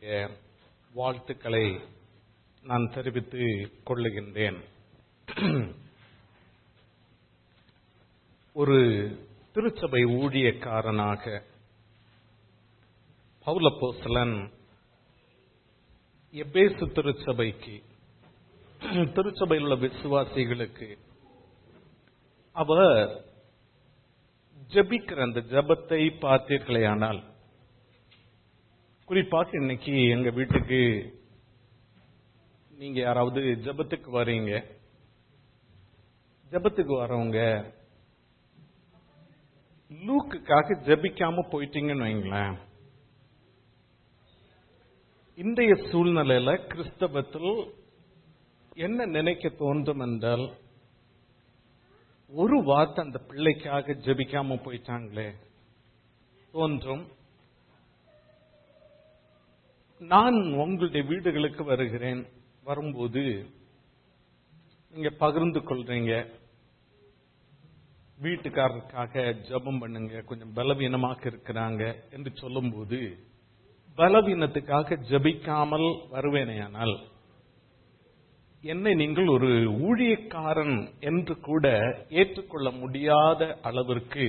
வாழ்த்துக்களை நான் தெரிவித்துக் கொள்ளுகின்றேன் ஒரு திருச்சபை ஊழியக்காரனாக பவுலப்போஸ்தலன் எபேசு திருச்சபைக்கு திருச்சபையில் உள்ள விசுவாசிகளுக்கு அவர் ஜபிக்கிற அந்த ஜபத்தை பார்த்தீர்களேயானால் குறிப்பாக இன்னைக்கு எங்க வீட்டுக்கு நீங்க யாராவது ஜபத்துக்கு வரீங்க ஜபத்துக்கு வரவங்க லூக்குக்காக ஜபிக்காம போயிட்டீங்கன்னு வைங்களேன் இன்றைய சூழ்நிலையில கிறிஸ்தவத்தில் என்ன நினைக்க தோன்றும் என்றால் ஒரு வார்த்தை அந்த பிள்ளைக்காக ஜபிக்காம போயிட்டாங்களே தோன்றும் நான் உங்களுடைய வீடுகளுக்கு வருகிறேன் வரும்போது நீங்க பகிர்ந்து கொள்றீங்க வீட்டுக்காரருக்காக ஜபம் பண்ணுங்க கொஞ்சம் பலவீனமாக இருக்கிறாங்க என்று சொல்லும்போது பலவீனத்துக்காக ஜபிக்காமல் வருவேனேயானால் என்னை நீங்கள் ஒரு ஊழியக்காரன் என்று கூட ஏற்றுக்கொள்ள முடியாத அளவிற்கு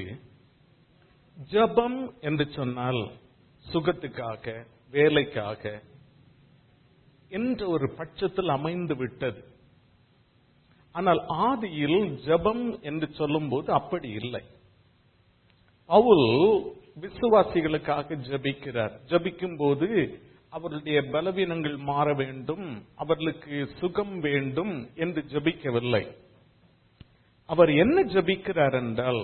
ஜபம் என்று சொன்னால் சுகத்துக்காக வேலைக்காக என்ற ஒரு பட்சத்தில் அமைந்து விட்டது ஆனால் ஆதியில் ஜபம் என்று சொல்லும்போது அப்படி இல்லை பவுல் விசுவாசிகளுக்காக ஜபிக்கிறார் ஜபிக்கும் போது அவர்களுடைய பலவீனங்கள் மாற வேண்டும் அவர்களுக்கு சுகம் வேண்டும் என்று ஜபிக்கவில்லை அவர் என்ன ஜபிக்கிறார் என்றால்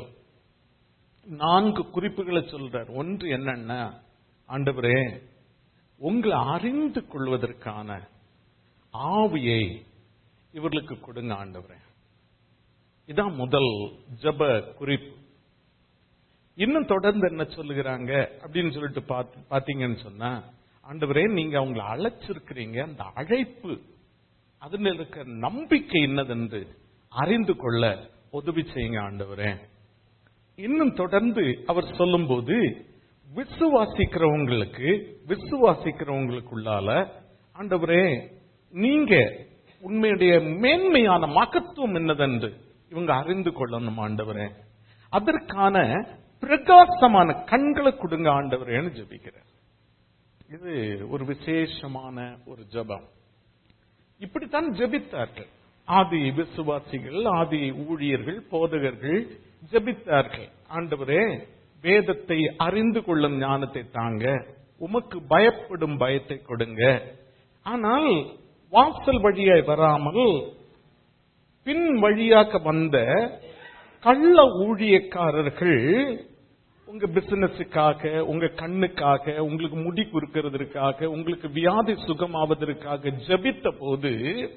நான்கு குறிப்புகளை சொல்றார் ஒன்று என்னன்னா ஆண்டவரே உங்களை அறிந்து கொள்வதற்கான ஆவியை இவர்களுக்கு கொடுங்க ஆண்டவரே இதான் முதல் ஜப குறிப்பு இன்னும் தொடர்ந்து என்ன சொல்லுகிறாங்க அப்படின்னு சொல்லிட்டு பாத்தீங்கன்னு சொன்னா ஆண்டவரே நீங்க அவங்களை அழைச்சிருக்கிறீங்க அந்த அழைப்பு அதுல இருக்க நம்பிக்கை என்னதென்று அறிந்து கொள்ள உதவி செய்யுங்க ஆண்டவரே இன்னும் தொடர்ந்து அவர் சொல்லும்போது விசுவாசிக்கிறவங்களுக்கு விசுவாசிக்கிறவங்களுக்குள்ளால ஆண்டவரே நீங்க உண்மையுடைய மேன்மையான மகத்துவம் என்னதென்று இவங்க அறிந்து கொள்ளணும் ஆண்டவரே அதற்கான பிரகாசமான கண்களை கொடுங்க ஆண்டவரேன்னு ஜபிக்கிறார் இது ஒரு விசேஷமான ஒரு ஜபம் இப்படித்தான் ஜபித்தார்கள் ஆதி விசுவாசிகள் ஆதி ஊழியர்கள் போதகர்கள் ஜபித்தார்கள் ஆண்டவரே வேதத்தை அறிந்து கொள்ளும் ஞானத்தை தாங்க உமக்கு பயப்படும் பயத்தை கொடுங்க ஆனால் வாசல் வழியாய் வராமல் பின் வழியாக வந்த கள்ள ஊழியக்காரர்கள் உங்க பிசினஸுக்காக உங்க கண்ணுக்காக உங்களுக்கு முடி குறுக்கிறதுக்காக உங்களுக்கு வியாதி சுகமாவதற்காக ஜபித்த போது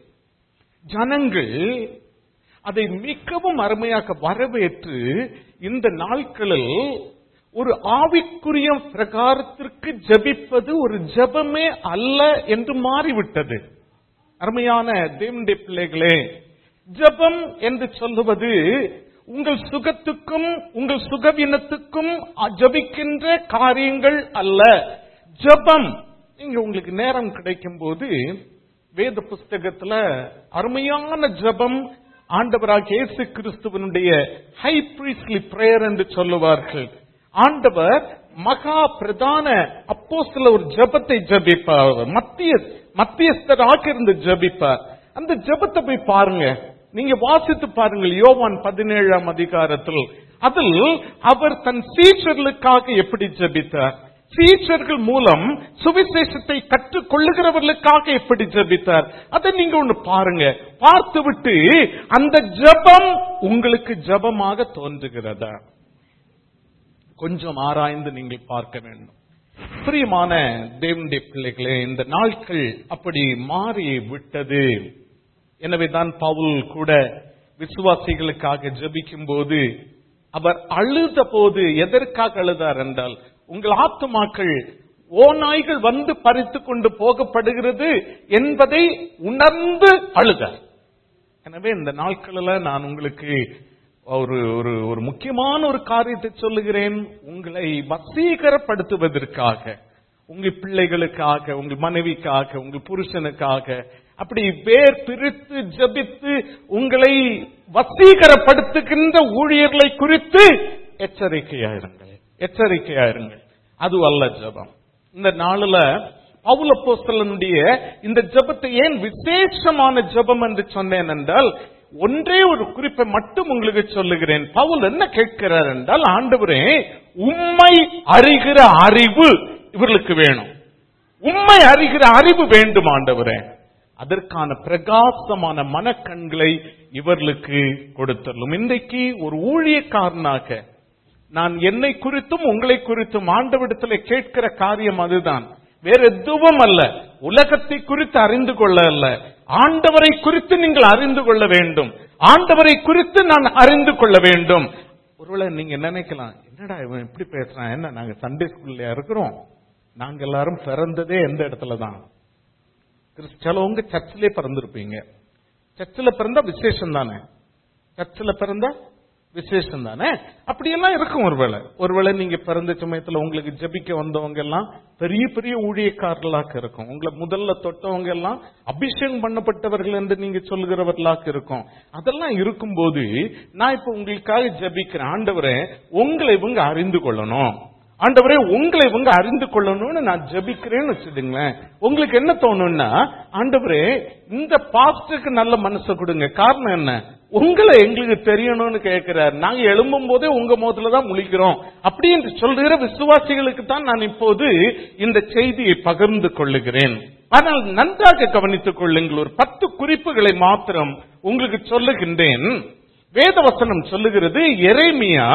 ஜனங்கள் அதை மிகவும் அருமையாக வரவேற்று இந்த நாட்களில் ஒரு ஆவிக்குரிய பிரகாரத்திற்கு ஜபிப்பது ஒரு ஜபமே அல்ல என்று மாறிவிட்டது அருமையான தேவனுடைய பிள்ளைகளே ஜபம் என்று சொல்லுவது உங்கள் சுகத்துக்கும் உங்கள் சுகவீனத்துக்கும் ஜபிக்கின்ற காரியங்கள் அல்ல ஜபம் நீங்க உங்களுக்கு நேரம் கிடைக்கும் போது வேத புஸ்தகத்துல அருமையான ஜபம் ஆண்டவராக இயேசு கிறிஸ்துவனுடைய ஹை பிரீஸ்லி பிரேயர் என்று சொல்லுவார்கள் ஆண்டவர் மகா பிரதான அப்போ சில ஒரு ஜபத்தை ஜபிப்பார் மத்திய மத்தியஸ்தராக இருந்து ஜபிப்பார் அந்த ஜபத்தை போய் பாருங்க நீங்க வாசித்து பாருங்கள் யோவான் பதினேழாம் அதிகாரத்தில் அதில் அவர் தன் சீச்சர்களுக்காக எப்படி ஜபித்தார் சீச்சர்கள் மூலம் சுவிசேஷத்தை கற்றுக் கொள்ளுகிறவர்களுக்காக எப்படி ஜபித்தார் அதை நீங்க ஒண்ணு பாருங்க பார்த்து விட்டு அந்த ஜபம் உங்களுக்கு ஜபமாக தோன்றுகிறதா கொஞ்சம் ஆராய்ந்து நீங்கள் பார்க்க வேண்டும் பிரியமான தேவனுடைய பிள்ளைகளே இந்த நாட்கள் அப்படி மாறி விட்டது எனவே தான் பவுல் கூட விசுவாசிகளுக்காக ஜபிக்கும் போது அவர் அழுத போது எதற்காக அழுதார் என்றால் உங்கள் ஆத்துமாக்கள் ஓநாய்கள் வந்து பறித்து கொண்டு போகப்படுகிறது என்பதை உணர்ந்து அழுதார் எனவே இந்த நாட்களில் நான் உங்களுக்கு ஒரு ஒரு ஒரு முக்கியமான ஒரு காரியத்தை சொல்லுகிறேன் உங்களை வசீகரப்படுத்துவதற்காக உங்க பிள்ளைகளுக்காக உங்க மனைவிக்காக உங்க புருஷனுக்காக அப்படி வேர் பிரித்து ஜபித்து உங்களை வசீகரப்படுத்துகின்ற ஊழியர்களை குறித்து எச்சரிக்கையாயிருங்கள் எச்சரிக்கையாயிருங்கள் அது அல்ல ஜபம் இந்த நாளில பவுல போஸ்தலனுடைய இந்த ஜபத்தை ஏன் விசேஷமான ஜபம் என்று சொன்னேன் என்றால் ஒன்றே ஒரு குறிப்பை மட்டும் உங்களுக்கு சொல்லுகிறேன் பவுல் என்ன கேட்கிறார் என்றால் ஆண்டவரே உண்மை அறிகிற அறிவு இவர்களுக்கு வேணும் உண்மை அறிகிற அறிவு வேண்டும் ஆண்டவரே அதற்கான பிரகாசமான மனக்கண்களை இவர்களுக்கு கொடுத்தரலும் இன்றைக்கு ஒரு ஊழியக்காரனாக நான் என்னை குறித்தும் உங்களை குறித்தும் ஆண்டவிடத்தில் கேட்கிற காரியம் அதுதான் வேற எதுவும் அல்ல உலகத்தை குறித்து அறிந்து கொள்ள அல்ல ஆண்டவரை குறித்து நீங்கள் அறிந்து கொள்ள வேண்டும் ஆண்டவரை குறித்து நான் அறிந்து கொள்ள வேண்டும் ஒருவேளை நீங்க நினைக்கலாம் என்னடா இவன் இப்படி பேசுறான் என்ன நாங்க சண்டே ஸ்கூல்ல இருக்கிறோம் நாங்க எல்லாரும் பிறந்ததே எந்த இடத்துல தான் சிலவங்க சர்ச்சிலே பிறந்திருப்பீங்க சர்ச்சில் பிறந்தா விசேஷம் தானே சர்ச்சில் பிறந்தா விசேஷம் தானே அப்படியெல்லாம் இருக்கும் ஒருவேளை ஒருவேளை நீங்க பிறந்த சமயத்துல உங்களுக்கு ஜெபிக்க வந்தவங்க எல்லாம் பெரிய பெரிய ஊழியக்காரர்களாக இருக்கும் உங்களை முதல்ல தொட்டவங்க எல்லாம் அபிஷேகம் பண்ணப்பட்டவர்கள் என்று நீங்க சொல்லுகிறவர்களாக இருக்கும் அதெல்லாம் இருக்கும்போது நான் இப்ப உங்களுக்காக ஜெபிக்கிறேன் ஆண்டவரே உங்களை இவங்க அறிந்து கொள்ளணும் ஆண்டவரே உங்களை இவங்க அறிந்து கொள்ளணும்னு நான் ஜெபிக்கிறேன்னு வச்சுடுங்களேன் உங்களுக்கு என்ன தோணும்னா ஆண்டவரே இந்த பாஸ்டுக்கு நல்ல மனசை கொடுங்க காரணம் என்ன உங்களை எங்களுக்கு தெரியணும்னு கேட்கிறார் நாங்க எழும்பும் போதே உங்க முகத்துல தான் முழிக்கிறோம் அப்படி என்று சொல்லுகிற விசுவாசிகளுக்கு தான் நான் இப்போது இந்த செய்தியை பகிர்ந்து கொள்ளுகிறேன் ஆனால் நன்றாக கவனித்துக் கொள்ளுங்கள் ஒரு பத்து குறிப்புகளை மாத்திரம் உங்களுக்கு சொல்லுகின்றேன் வேதவசனம் சொல்லுகிறது எரேமியா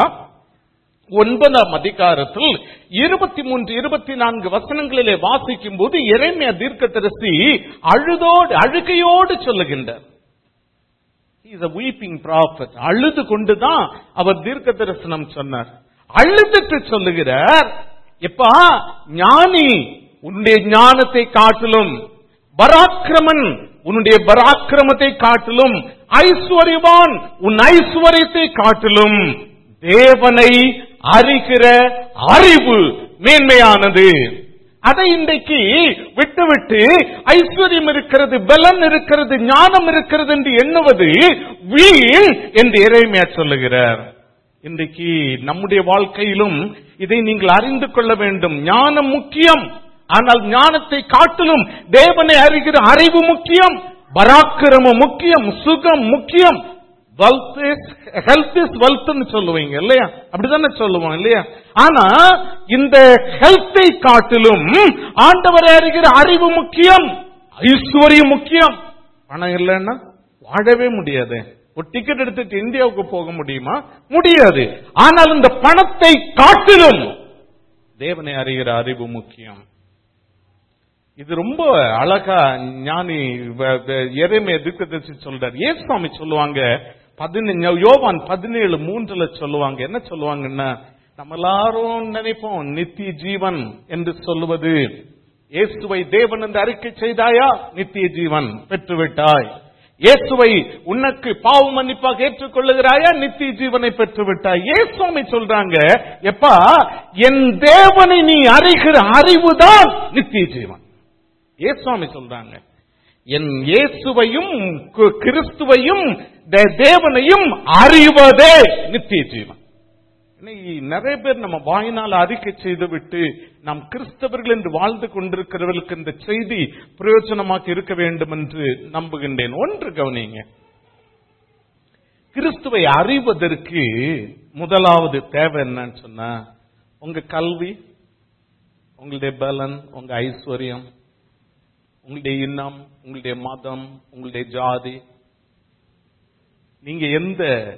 ஒன்பதாம் அதிகாரத்தில் இருபத்தி மூன்று இருபத்தி நான்கு வசனங்களிலே வாசிக்கும் போது இறைமைய தீர்க்கதரிசி அழுதோடு அழுகையோடு சொல்லுகின்றார் இஸ் a weeping prophet அழுது கொண்டுதான் அவர் தீர்க்க தரிசனம் சொன்னார் அழுதுட்டு சொல்லுகிறார் எப்பா ஞானி உன்னுடைய ஞானத்தை காட்டிலும் பராக்கிரமன் உன்னுடைய பராக்கிரமத்தை காட்டிலும் ஐஸ்வர்யவான் உன் ஐஸ்வர்யத்தை காட்டிலும் தேவனை அறிகிற அறிவு மேன்மையானது அதை இன்றைக்கு விட்டுவிட்டு ஐஸ்வர்யம் இருக்கிறது பலன் இருக்கிறது ஞானம் இருக்கிறது என்று எண்ணுவது வீண் என்று இறைமையா சொல்லுகிறார் இன்றைக்கு நம்முடைய வாழ்க்கையிலும் இதை நீங்கள் அறிந்து கொள்ள வேண்டும் ஞானம் முக்கியம் ஆனால் ஞானத்தை காட்டிலும் தேவனை அறிகிற அறிவு முக்கியம் பராக்கிரமம் முக்கியம் சுகம் முக்கியம் வெல்த் இஸ் ஹெல்த் இஸ் வெல்த்னு சொல்லுவீங்க இல்லையா அப்படிதானே சொல்லுவோம் இல்லையா ஆனா இந்த ஹெல்த்தை காட்டிலும் ஆண்டவரை அறிகிற அறிவு முக்கியம் ஐஸ்வர்யம் முக்கியம் பணம் இல்லைன்னா வாழவே முடியாது ஒரு டிக்கெட் எடுத்துட்டு இந்தியாவுக்கு போக முடியுமா முடியாது ஆனால் இந்த பணத்தை காட்டிலும் தேவனை அறிகிற அறிவு முக்கியம் இது ரொம்ப அழகா ஞானி எதையுமே எதிர்க்கதரிசி சொல்றார் ஏன் சுவாமி சொல்லுவாங்க பதினஞ்சு யோவான் பதினேழு மூன்றுல சொல்லுவாங்க என்ன சொல்லுவாங்கன்னா நம்ம எல்லாரும் நினைப்போம் நித்திய ஜீவன் என்று சொல்லுவது இயேசுவை தேவன் என்று அறிக்கை செய்தாயா நித்திய ஜீவன் பெற்றுவிட்டாய் இயேசுவை உனக்கு பாவ மன்னிப்பாக ஏற்றுக்கொள்ளுகிறாயா நித்திய ஜீவனை பெற்றுவிட்டாய் ஏன் சுவாமி சொல்றாங்க எப்பா என் தேவனை நீ அறிகிற அறிவுதான் நித்திய ஜீவன் ஏசுவாமி சொல்றாங்க என் இயேசுவையும் கிறிஸ்துவையும் தேவனையும் அறிவதே நித்திய ஜீவன் நிறைய பேர் நம்ம வாயினால் அறிக்கை செய்து விட்டு நாம் கிறிஸ்தவர்கள் என்று வாழ்ந்து கொண்டிருக்கிறவர்களுக்கு இந்த செய்தி பிரயோஜனமாக இருக்க வேண்டும் என்று நம்புகின்றேன் ஒன்று கவனிங்க கிறிஸ்துவை அறிவதற்கு முதலாவது தேவை என்னன்னு சொன்னா உங்க கல்வி உங்களுடைய பலன் உங்க ஐஸ்வர்யம் உங்களுடைய இனம் உங்களுடைய மதம் உங்களுடைய ஜாதி நீங்க எந்த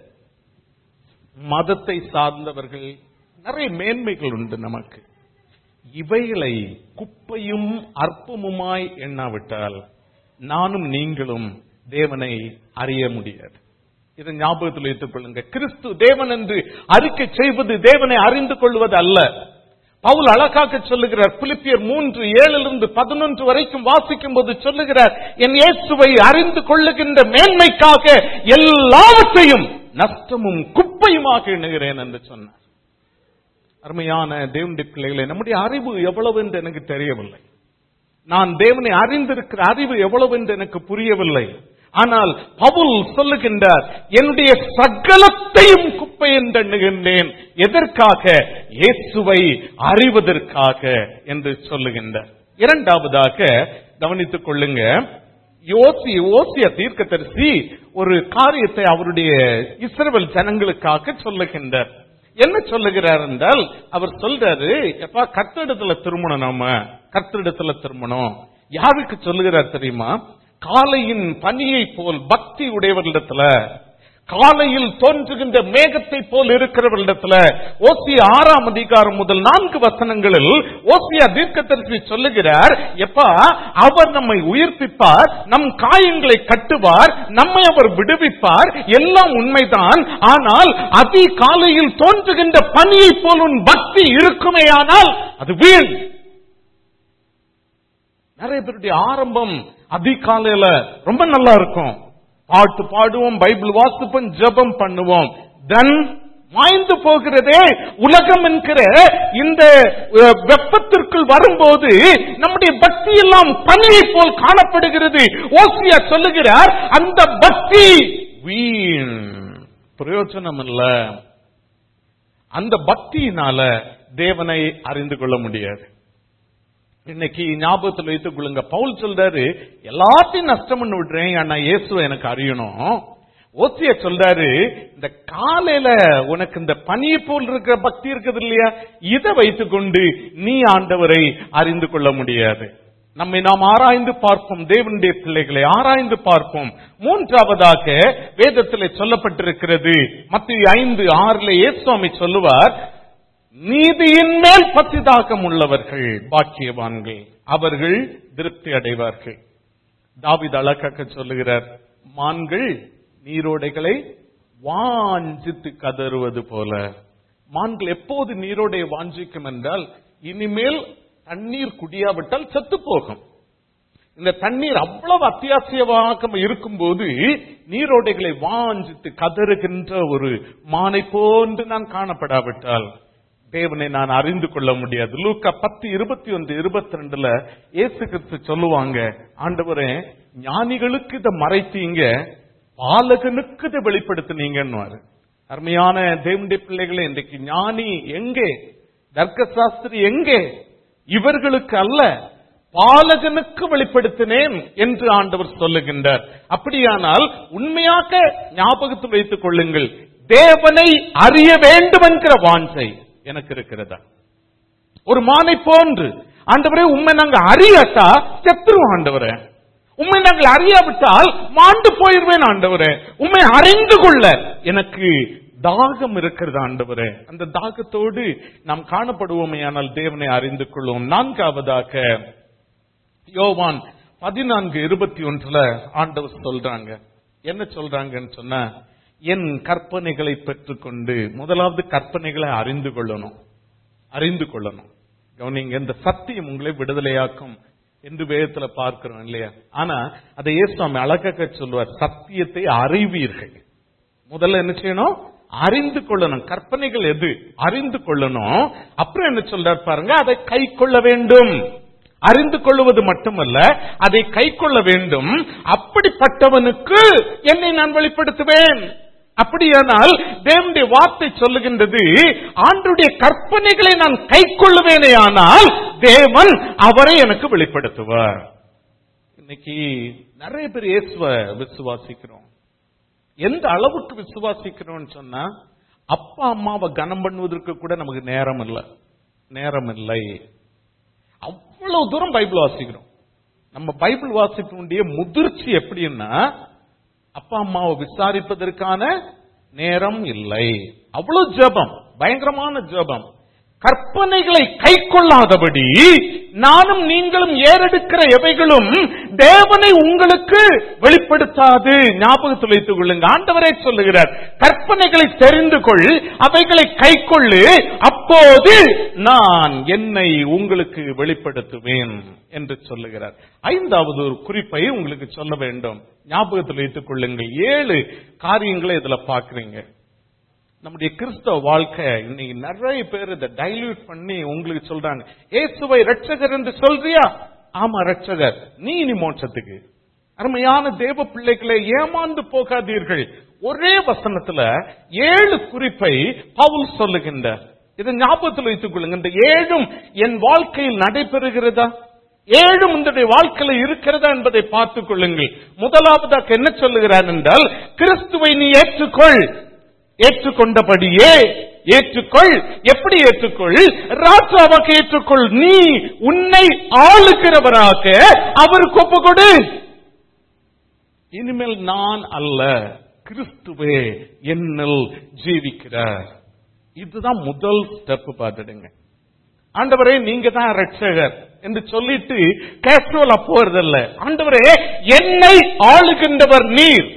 மதத்தை சார்ந்தவர்கள் நிறைய மேன்மைகள் உண்டு நமக்கு இவைகளை குப்பையும் அற்பமுமாய் எண்ணாவிட்டால் நானும் நீங்களும் தேவனை அறிய முடியாது இதை ஞாபகத்தில் வைத்துக் கொள்ளுங்க கிறிஸ்து தேவன் என்று அறிக்கை செய்வது தேவனை அறிந்து கொள்வது அல்ல பவுல் அழகாக சொல்லுகிறார் பிலிப்பியர் மூன்று ஏழிலிருந்து பதினொன்று வரைக்கும் வாசிக்கும் போது சொல்லுகிறார் என் இயேசுவை அறிந்து கொள்ளுகின்ற மேன்மைக்காக எல்லாவற்றையும் நஷ்டமும் குப்பையுமாக எண்ணுகிறேன் என்று சொன்னார் அருமையான தேவனுடைய பிள்ளைகளை நம்முடைய அறிவு எவ்வளவு என்று எனக்கு தெரியவில்லை நான் தேவனை அறிந்திருக்கிற அறிவு எவ்வளவு என்று எனக்கு புரியவில்லை ஆனால் பவுல் சொல்லுகின்றார் என்னுடைய சகலத்தையும் குப்பை என்று எண்ணுகின்றேன் எதற்காக இயேசுவை அறிவதற்காக என்று சொல்லுகின்றார் இரண்டாவதாக கவனித்துக் கொள்ளுங்க யோசி ஓசிய தீர்க்கதரிசி ஒரு காரியத்தை அவருடைய இஸ்ரவேல் ஜனங்களுக்காக சொல்லுகின்றார் என்ன சொல்லுகிறார் என்றால் அவர் சொல்றாரு எப்பா கர்த்தரிடத்துல திருமணம் நாம கர்த்தரிடத்துல திருமணம் யாருக்கு சொல்லுகிறார் தெரியுமா காலையின் பனியை போல் பக்தி உடையவர்களிடத்துல காலையில் தோன்றுகின்ற மேகத்தை போல் இருக்கிறவர்களிடத்துல ஓசிய ஆறாம் அதிகாரம் முதல் நான்கு வசனங்களில் ஓசியா தீர்க்கதரிசி சொல்லுகிறார் எப்பா அவர் நம்மை உயிர்ப்பிப்பார் நம் காயங்களை கட்டுவார் நம்மை அவர் விடுவிப்பார் எல்லாம் உண்மைதான் ஆனால் அதி காலையில் தோன்றுகின்ற பனியை போல் உன் பக்தி இருக்குமேயானால் அது வீண் நிறைய பேருடைய ஆரம்பம் அதிகாலையில ரொம்ப நல்லா இருக்கும் பாட்டு பாடுவோம் பைபிள் வாசிப்போம் ஜெபம் பண்ணுவோம் தன் மாய்ந்து போகிறதே உலகம் என்கிற இந்த அஹ், வெப்பத்திற்குள் வரும்போது நம்முடைய பக்தி எல்லாம் பனியை போல் காணப்படுகிறது ஓசியா சொல்லுகிறார் அந்த பக்தி வீண் பிரயோஜனம் இல்ல அந்த பக்தியினால தேவனை அறிந்து கொள்ள முடியாது இன்னைக்கு ஞாபகத்தில் வைத்துக் கொள்ளுங்க பவுல் சொல்றாரு எல்லாத்தையும் நஷ்டம் பண்ணி விடுறேன் ஆனா இயேசுவை எனக்கு அறியணும் ஓசிய சொல்றாரு இந்த காலையில உனக்கு இந்த பனியை போல் இருக்கிற பக்தி இருக்குது இல்லையா இதை வைத்துக்கொண்டு நீ ஆண்டவரை அறிந்து கொள்ள முடியாது நம்மை நாம் ஆராய்ந்து பார்ப்போம் தேவனுடைய பிள்ளைகளை ஆராய்ந்து பார்ப்போம் மூன்றாவதாக வேதத்தில் சொல்லப்பட்டிருக்கிறது மத்திய ஐந்து ஆறுல இயேசுவாமி சொல்லுவார் நீதியின் மேல் பத்திதாக்கம் உள்ளவர்கள் பாக்கியவான்கள் அவர்கள் திருப்தி அடைவார்கள் தாவித் அழகாக்க சொல்லுகிறார் மான்கள் நீரோடைகளை வாஞ்சித்து கதறுவது போல மான்கள் எப்போது நீரோடை வாஞ்சிக்கும் என்றால் இனிமேல் தண்ணீர் குடியாவிட்டால் செத்து போகும் இந்த தண்ணீர் அவ்வளவு அத்தியாவசியமாக இருக்கும்போது நீரோடைகளை வாஞ்சித்து கதறுகின்ற ஒரு மானை போன்று நான் காணப்படாவிட்டால் தேவனை நான் அறிந்து கொள்ள முடியாது லூக்கா பத்து இருபத்தி ஒன்று இருபத்தி ரெண்டுல இயேசு கிறிஸ்து சொல்லுவாங்க ஆண்டவரே ஞானிகளுக்கு இதை மறைத்தீங்க பாலகனுக்கு இதை வெளிப்படுத்தினீங்கன்னு அருமையான தேவனுடைய பிள்ளைகளே இன்றைக்கு ஞானி எங்கே தர்க்க சாஸ்திரி எங்கே இவர்களுக்கு அல்ல பாலகனுக்கு வெளிப்படுத்தினேன் என்று ஆண்டவர் சொல்லுகின்றார் அப்படியானால் உண்மையாக ஞாபகத்தில் வைத்துக் கொள்ளுங்கள் தேவனை அறிய வேண்டும் என்கிற வாஞ்சை எனக்கு இருக்கிறதா ஒரு மானை போன்று ஆண்டவரே உண்மை நாங்க அறியாட்டா செத்துருவோம் ஆண்டவரே உண்மை நாங்கள் அறியாவிட்டால் மாண்டு போயிருவேன் ஆண்டவரே உண்மை அறிந்து கொள்ள எனக்கு தாகம் இருக்கிறது ஆண்டவரே அந்த தாகத்தோடு நாம் காணப்படுவோமே ஆனால் தேவனை அறிந்து கொள்வோம் நான்காவதாக யோவான் பதினான்கு இருபத்தி ஒன்றுல ஆண்டவர் சொல்றாங்க என்ன சொல்றாங்கன்னு சொன்னா என் கற்பனைகளை பெற்றுக்கொண்டு முதலாவது கற்பனைகளை அறிந்து கொள்ளணும் அறிந்து கொள்ளணும் கவனிங்க இந்த சத்தியம் உங்களை விடுதலையாக்கும் என்று வேதத்துல பார்க்கிறோம் இல்லையா ஆனா அதை இயேசுவாமி அழகாக சொல்லுவார் சத்தியத்தை அறிவீர்கள் முதல்ல என்ன செய்யணும் அறிந்து கொள்ளணும் கற்பனைகள் எது அறிந்து கொள்ளணும் அப்புறம் என்ன சொல்றார் பாருங்க அதை கை கொள்ள வேண்டும் அறிந்து கொள்வது மட்டுமல்ல அதை கை கொள்ள வேண்டும் அப்படிப்பட்டவனுக்கு என்னை நான் வெளிப்படுத்துவேன் அப்படியானால் தேவனுடைய வார்த்தை சொல்லுகின்றது ஆண்டுடைய கற்பனைகளை நான் கை கொள்ளுவேனே ஆனால் தேவன் அவரை எனக்கு வெளிப்படுத்துவார் இன்னைக்கு நிறைய பேர் இயேசுவ விசுவாசிக்கிறோம் எந்த அளவுக்கு விசுவாசிக்கிறோம்னு சொன்னா அப்பா அம்மாவை கனம் பண்ணுவதற்கு கூட நமக்கு நேரம் இல்லை நேரம் இல்லை அவ்வளவு தூரம் பைபிள் வாசிக்கிறோம் நம்ம பைபிள் வாசிப்பினுடைய முதிர்ச்சி எப்படின்னா அப்பா அம்மாவை விசாரிப்பதற்கான நேரம் இல்லை அவ்வளவு ஜெபம் பயங்கரமான ஜெபம் கற்பனைகளை கை கொள்ளாதபடி நானும் நீங்களும் ஏறெடுக்கிற எவைகளும் தேவனை உங்களுக்கு வெளிப்படுத்தாது ஞாபகத்தில் வைத்துக் கொள்ளுங்க ஆண்டவரே சொல்லுகிறார் கற்பனைகளை தெரிந்து கொள் அவைகளை கை கொள்ளு அப்போது நான் என்னை உங்களுக்கு வெளிப்படுத்துவேன் என்று சொல்லுகிறார் ஐந்தாவது ஒரு குறிப்பை உங்களுக்கு சொல்ல வேண்டும் ஞாபகத்தில் வைத்துக் கொள்ளுங்கள் ஏழு காரியங்களை இதுல பாக்குறீங்க நம்முடைய கிறிஸ்தவ வாழ்க்கை இன்னைக்கு நிறைய பேர் இதை டைல்யூட் பண்ணி உங்களுக்கு சொல்றாங்க இயேசுவை ரட்சகர் என்று சொல்றியா ஆமா ரட்சகர் நீ இனி மோட்சத்துக்கு அருமையான தேவ பிள்ளைகளை ஏமாந்து போகாதீர்கள் ஒரே வசனத்துல ஏழு குறிப்பை பவுல் சொல்லுகின்றார் இதை ஞாபகத்தில் வைத்துக் கொள்ளுங்க இந்த ஏழும் என் வாழ்க்கையில் நடைபெறுகிறதா ஏழும் உங்களுடைய வாழ்க்கையில் இருக்கிறதா என்பதை பார்த்துக் கொள்ளுங்கள் முதலாவதாக என்ன சொல்லுகிறார் என்றால் கிறிஸ்துவை நீ ஏற்றுக்கொள் ஏற்றுக்கொண்டபடியே ஏற்றுக்கொள் எப்படி ஏற்றுக்கொள் ராஜாவாக ஏற்றுக்கொள் நீ உன்னை ஆளுகிறவராக அவருக்கு ஒப்பு கொடு இனிமேல் நான் அல்ல கிறிஸ்துவே என்னில் ஜீவிக்கிறார் இதுதான் முதல் ஸ்டெப் பார்த்துடுங்க ஆண்டவரே நீங்க தான் ரட்சகர் என்று சொல்லிட்டு கேஷுவலா போறதில்ல ஆண்டவரே என்னை ஆளுகின்றவர் நீர்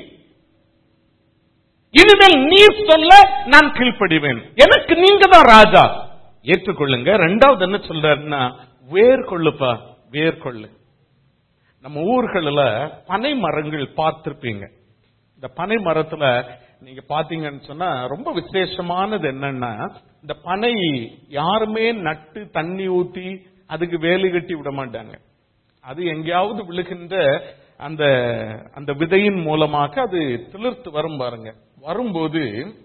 இனிமேல் நீர் சொல்ல நான் கீழ்ப்படிவேன் எனக்கு நீங்க தான் ராஜா ஏற்றுக்கொள்ளுங்க ரெண்டாவது என்ன சொல்றாருன்னா வேர் கொள்ளுப்பா வேர் கொள்ளு நம்ம ஊர்களில் பனை மரங்கள் பார்த்திருப்பீங்க இந்த பனை மரத்துல நீங்க பாத்தீங்கன்னு சொன்னா ரொம்ப விசேஷமானது என்னன்னா இந்த பனை யாருமே நட்டு தண்ணி ஊத்தி அதுக்கு வேலி கட்டி விட மாட்டாங்க அது எங்கேயாவது விழுகின்ற அந்த அந்த விதையின் மூலமாக அது திளிர்த்து வரும் பாருங்க வரும்போது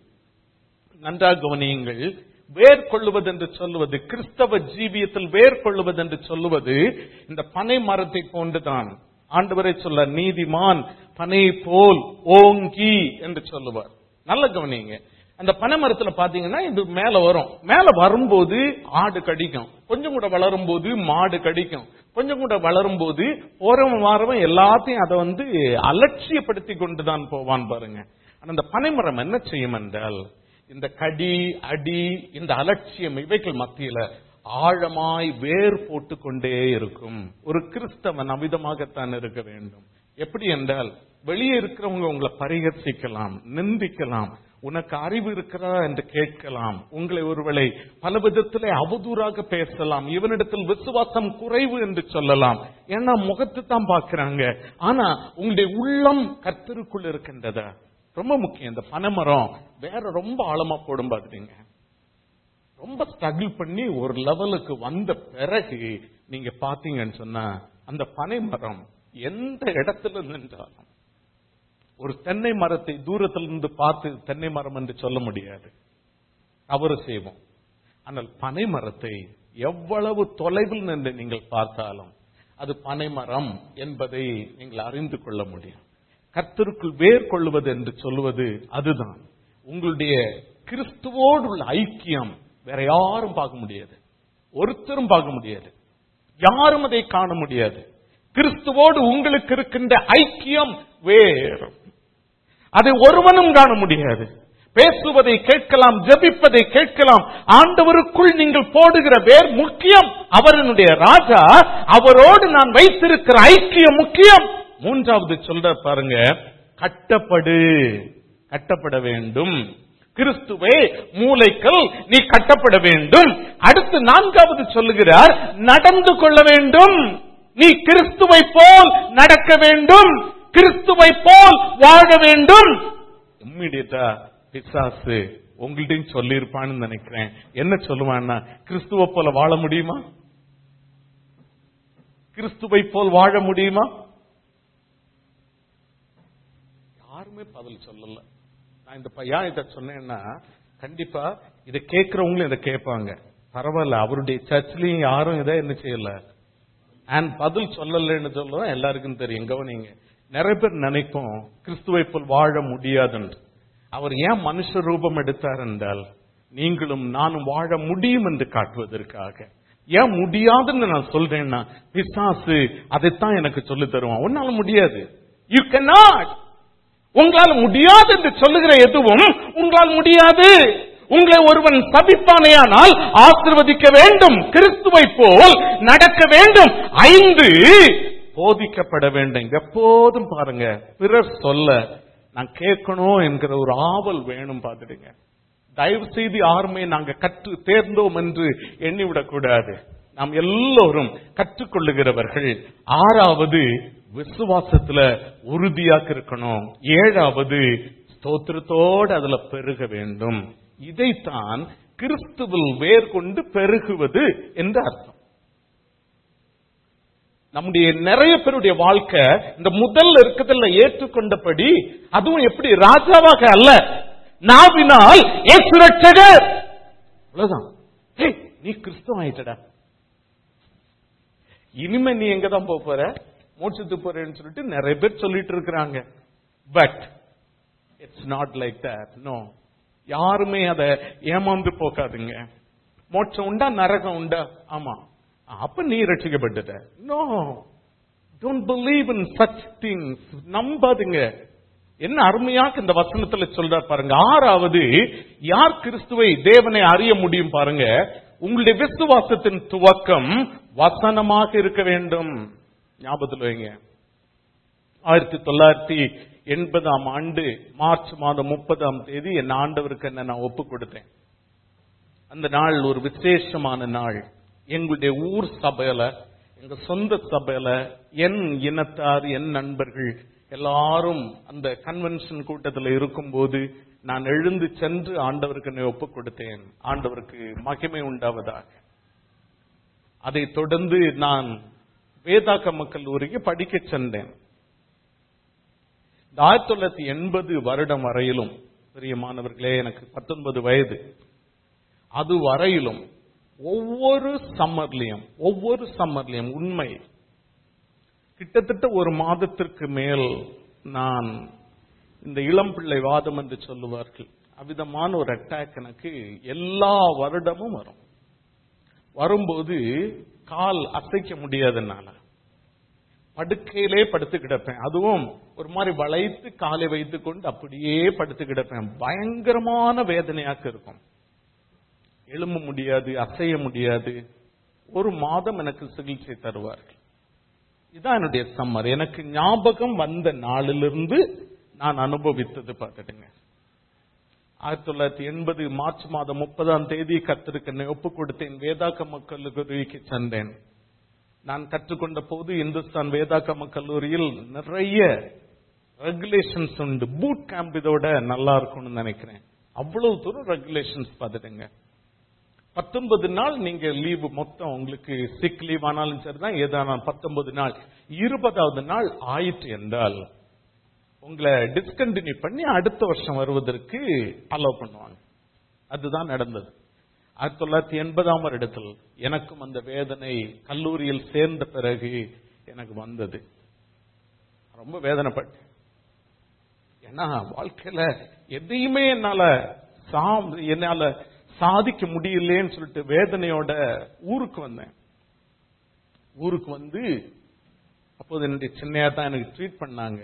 நன்றாக கவனியுங்கள் வேர் கொள்ளுவது என்று சொல்லுவது கிறிஸ்தவ ஜீவியத்தில் வேர் கொள்ளுவது என்று சொல்லுவது இந்த பனை மரத்தை போன்றுதான் ஆண்டவரை சொல்ல நீதிமான் பனை போல் ஓங்கி என்று சொல்லுவார் நல்ல கவனிங்க அந்த பனை மரத்துல பாத்தீங்கன்னா இது மேல வரும் மேல வரும்போது ஆடு கடிக்கும் கொஞ்சம் கூட வளரும் போது மாடு கடிக்கும் கொஞ்சம் கூட வளரும் போது போறவன் வாரவன் எல்லாத்தையும் அதை வந்து அலட்சியப்படுத்தி கொண்டுதான் போவான் பாருங்க ஆனா அந்த பனைமரம் என்ன செய்யும் என்றால் இந்த கடி அடி இந்த அலட்சியம் இவைகள் மத்தியில ஆழமாய் வேர் போட்டு கொண்டே இருக்கும் ஒரு கிறிஸ்தவன் அமிதமாகத்தான் இருக்க வேண்டும் எப்படி என்றால் வெளியே இருக்கிறவங்க உங்களை பரிகர்சிக்கலாம் நிந்திக்கலாம் உனக்கு அறிவு இருக்கிறா என்று கேட்கலாம் உங்களை ஒருவேளை பல விதத்திலே அவதூறாக பேசலாம் இவனிடத்தில் விசுவாசம் குறைவு என்று சொல்லலாம் ஏன்னா முகத்தை தான் பார்க்கிறாங்க ஆனா உங்களுடைய உள்ளம் கர்த்தருக்குள் இருக்கின்றதா ரொம்ப முக்கியம் இந்த பனைமரம் வேற ரொம்ப ஆழமா போடும் பாத்துட்டீங்க ரொம்ப ஸ்ட்ரகிள் பண்ணி ஒரு லெவலுக்கு வந்த பிறகு நீங்க பாத்தீங்கன்னு சொன்னா அந்த பனை மரம் எந்த இடத்துல நின்றாலும் ஒரு தென்னை மரத்தை தூரத்திலிருந்து பார்த்து தென்னை மரம் என்று சொல்ல முடியாது தவறு செய்வோம் ஆனால் பனை மரத்தை எவ்வளவு தொலைவில் நின்று நீங்கள் பார்த்தாலும் அது பனை மரம் என்பதை நீங்கள் அறிந்து கொள்ள முடியும் கர்த்தருக்குள் வேர் கொள்வது என்று சொல்லுவது அதுதான் உங்களுடைய கிறிஸ்துவோடு உள்ள ஐக்கியம் வேற யாரும் பார்க்க முடியாது ஒருத்தரும் பார்க்க முடியாது யாரும் அதை காண முடியாது கிறிஸ்துவோடு உங்களுக்கு இருக்கின்ற ஐக்கியம் வேறு அதை ஒருவனும் காண முடியாது பேசுவதை கேட்கலாம் ஜபிப்பதை கேட்கலாம் ஆண்டவருக்குள் நீங்கள் போடுகிற வேர் முக்கியம் அவரனுடைய ராஜா அவரோடு நான் வைத்திருக்கிற ஐக்கியம் முக்கியம் மூன்றாவது சொல்ற பாருங்க கட்டப்படு கட்டப்பட வேண்டும் கிறிஸ்துவே மூளைக்கல் நீ கட்டப்பட வேண்டும் அடுத்து நான்காவது சொல்லுகிறார் நடந்து கொள்ள வேண்டும் நீ கிறிஸ்துவை போல் நடக்க வேண்டும் கிறிஸ்துவை போல் வாழ வேண்டும் இம்மிடியட்டா பிசாசு உங்கள்ட்டையும் சொல்லியிருப்பான்னு நினைக்கிறேன் என்ன சொல்லுவான்னா கிறிஸ்துவ போல வாழ முடியுமா கிறிஸ்துவை போல் வாழ முடியுமா யாருமே பதில் சொல்லல நான் இந்த ப- ஏன் இதை சொன்னேன்னா கண்டிப்பா இதை கேட்கிறவங்களும் இதை கேட்பாங்க பரவாயில்ல அவருடைய சர்ச்லயும் யாரும் இதை என்ன செய்யல அண்ட் பதில் சொல்லலைன்னு சொல்லுவோம் எல்லாருக்கும் தெரியும் கவனிங்க நிறைய பேர் நினைப்போம் கிறிஸ்துவை போல் வாழ முடியாதுன்னு அவர் ஏன் மனுஷ ரூபம் எடுத்தார் என்றால் நீங்களும் நானும் வாழ முடியும் என்று காட்டுவதற்காக ஏன் முடியாதுன்னு நான் சொல்றேன்னா பிசாசு அதைத்தான் எனக்கு சொல்லி தருவான் உன்னால முடியாது யூ cannot உங்களால் முடியாது என்று சொல்லுகிற எதுவும் உங்களால் முடியாது உங்களை ஒருவன் சபிப்பானேயானால் ஆசிர்வதிக்க வேண்டும் கிறிஸ்துவை போல் நடக்க வேண்டும் ஐந்து போதிக்கப்பட வேண்டும் எப்போதும் பாருங்க பிறர் சொல்ல நான் கேட்கணும் என்கிற ஒரு ஆவல் வேணும் பார்த்துடுங்க தயவு செய்து யாருமே நாங்க கற்று தேர்ந்தோம் என்று எண்ணிவிடக் கூடாது நாம் எல்லோரும் கற்றுக்கொள்ளுகிறவர்கள் ஆறாவது விசுவாசத்துல உறுதியாக இருக்கணும் ஏழாவது ஸ்தோத்திரத்தோடு அதுல பெருக வேண்டும் இதைத்தான் கிறிஸ்துவில் வேர் கொண்டு பெருகுவது என்று அர்த்தம் நம்முடைய நிறைய பேருடைய வாழ்க்கை இந்த முதல் இருக்குதல்ல ஏற்றுக்கொண்டபடி அதுவும் எப்படி ராஜாவாக அல்ல நாவினால் இயேசு ரட்சகர் அவ்வளவுதான் ஏய், நீ கிறிஸ்தவ ஆயிட்டடா இனிமே நீ எங்க தான் போக போற மோட்சத்துக்கு போறேன்னு சொல்லிட்டு நிறைய பேர் சொல்லிட்டு இருக்கிறாங்க but it's not like that no யாருமே அதை ஏமாந்து போகாதுங்க மோட்சம் உண்டா நரகம் உண்டா ஆமா அப்ப நீ ரட்சிக்கப்பட்டுட்ட no don't believe in such things நம்பாதுங்க என்ன அருமையாக இந்த வசனத்துல சொல்ற பாருங்க ஆறாவது யார் கிறிஸ்துவை தேவனை அறிய முடியும் பாருங்க உங்களுடைய விசுவாசத்தின் துவக்கம் வசனமாக இருக்க வேண்டும் ஞாபகத்தில் வைங்க ஆயிரத்தி தொள்ளாயிரத்தி எண்பதாம் ஆண்டு மார்ச் மாதம் முப்பதாம் தேதி என் ஆண்டவருக்கு என்ன நான் ஒப்பு கொடுத்தேன் அந்த நாள் ஒரு விசேஷமான நாள் எங்களுடைய ஊர் சபையில எங்க சொந்த சபையில என் இனத்தார் என் நண்பர்கள் எல்லாரும் அந்த கன்வென்ஷன் கூட்டத்தில் இருக்கும்போது நான் எழுந்து சென்று ஆண்டவருக்கு என்னை ஒப்பு கொடுத்தேன் ஆண்டவருக்கு மகிமை உண்டாவதாக அதைத் தொடர்ந்து நான் வேதாகம கல்லூரிக்கு படிக்க சென்றேன் இந்த ஆயிரத்தி தொள்ளாயிரத்தி எண்பது வருடம் வரையிலும் பிரியமானவர்களே எனக்கு பத்தொன்பது வயது அது வரையிலும் ஒவ்வொரு சம்மர்லையும் ஒவ்வொரு சம்மர்லையும் உண்மை கிட்டத்தட்ட ஒரு மாதத்திற்கு மேல் நான் இந்த இளம் பிள்ளை வாதம் என்று சொல்லுவார்கள் அவ்விதமான ஒரு அட்டாக் எனக்கு எல்லா வருடமும் வரும் வரும்போது கால் அசைக்க முடியாதனால படுக்கையிலே படுத்து கிடப்பேன் அதுவும் ஒரு மாதிரி வளைத்து காலை வைத்துக் கொண்டு அப்படியே படுத்து கிடப்பேன் பயங்கரமான வேதனையாக இருக்கும் எழும்ப முடியாது அசைய முடியாது ஒரு மாதம் எனக்கு சிகிச்சை தருவார்கள் இதான் என்னுடைய சம்மர் எனக்கு ஞாபகம் வந்த நாளிலிருந்து நான் அனுபவித்தது பார்த்துடுங்க ஆயிரத்தி தொள்ளாயிரத்தி எண்பது மார்ச் மாதம் முப்பதாம் தேதி கத்திருக்கு என்னை ஒப்புக் கொடுத்தேன் வேதாகம கல்லூரிக்கு சென்றேன் நான் கற்றுக்கொண்ட போது இந்துஸ்தான் வேதாகம கல்லூரியில் நிறைய ரெகுலேஷன்ஸ் உண்டு பூட் கேம்ப் இதோட நல்லா இருக்கும்னு நினைக்கிறேன் அவ்வளவு தூரம் ரெகுலேஷன்ஸ் பார்த்துட்டுங்க பத்தொன்பது நாள் நீங்க லீவு மொத்தம் உங்களுக்கு சிக் லீவ் ஆனாலும் சரிதான் ஏதானாலும் பத்தொன்பது நாள் இருபதாவது நாள் ஆயிற்று என்றால் உங்களை டிஸ்கண்டினியூ பண்ணி அடுத்த வருஷம் வருவதற்கு அலோவ் பண்ணுவாங்க அதுதான் நடந்தது ஆயிரத்தி தொள்ளாயிரத்தி எண்பதாம் வருடத்தில் எனக்கும் அந்த வேதனை கல்லூரியில் சேர்ந்த பிறகு எனக்கு வந்தது ரொம்ப வேதனைப்பட்டேன் ஏன்னா வாழ்க்கையில எதையுமே என்னால சாம் என்னால சாதிக்க முடியலன்னு சொல்லிட்டு வேதனையோட ஊருக்கு வந்தேன் ஊருக்கு வந்து அப்போது என்னுடைய சின்னையா தான் எனக்கு ட்ரீட் பண்ணாங்க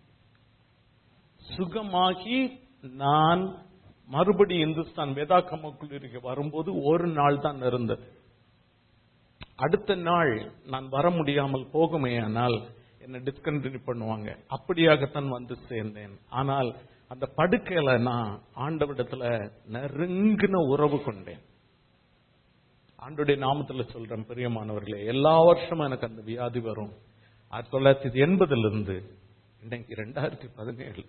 சுகமாகி நான் மறுபடி இந்துஸ்தான் வேதாகம கல்லூரிக்கு வரும்போது ஒரு நாள் தான் இருந்தது அடுத்த நாள் நான் வர முடியாமல் போகுமே ஆனால் என்னை டிஸ்கண்டினியூ பண்ணுவாங்க அப்படியாகத்தான் வந்து சேர்ந்தேன் ஆனால் அந்த படுக்கையில நான் ஆண்டவிடத்துல நெருங்கின உறவு கொண்டேன் ஆண்டுடைய நாமத்துல சொல்றேன் பிரியமானவர்களே எல்லா வருஷமும் எனக்கு அந்த வியாதி வரும் ஆயிரத்தி தொள்ளாயிரத்தி எண்பதுல இருந்து இன்னைக்கு ரெண்டாயிரத்தி பதினேழு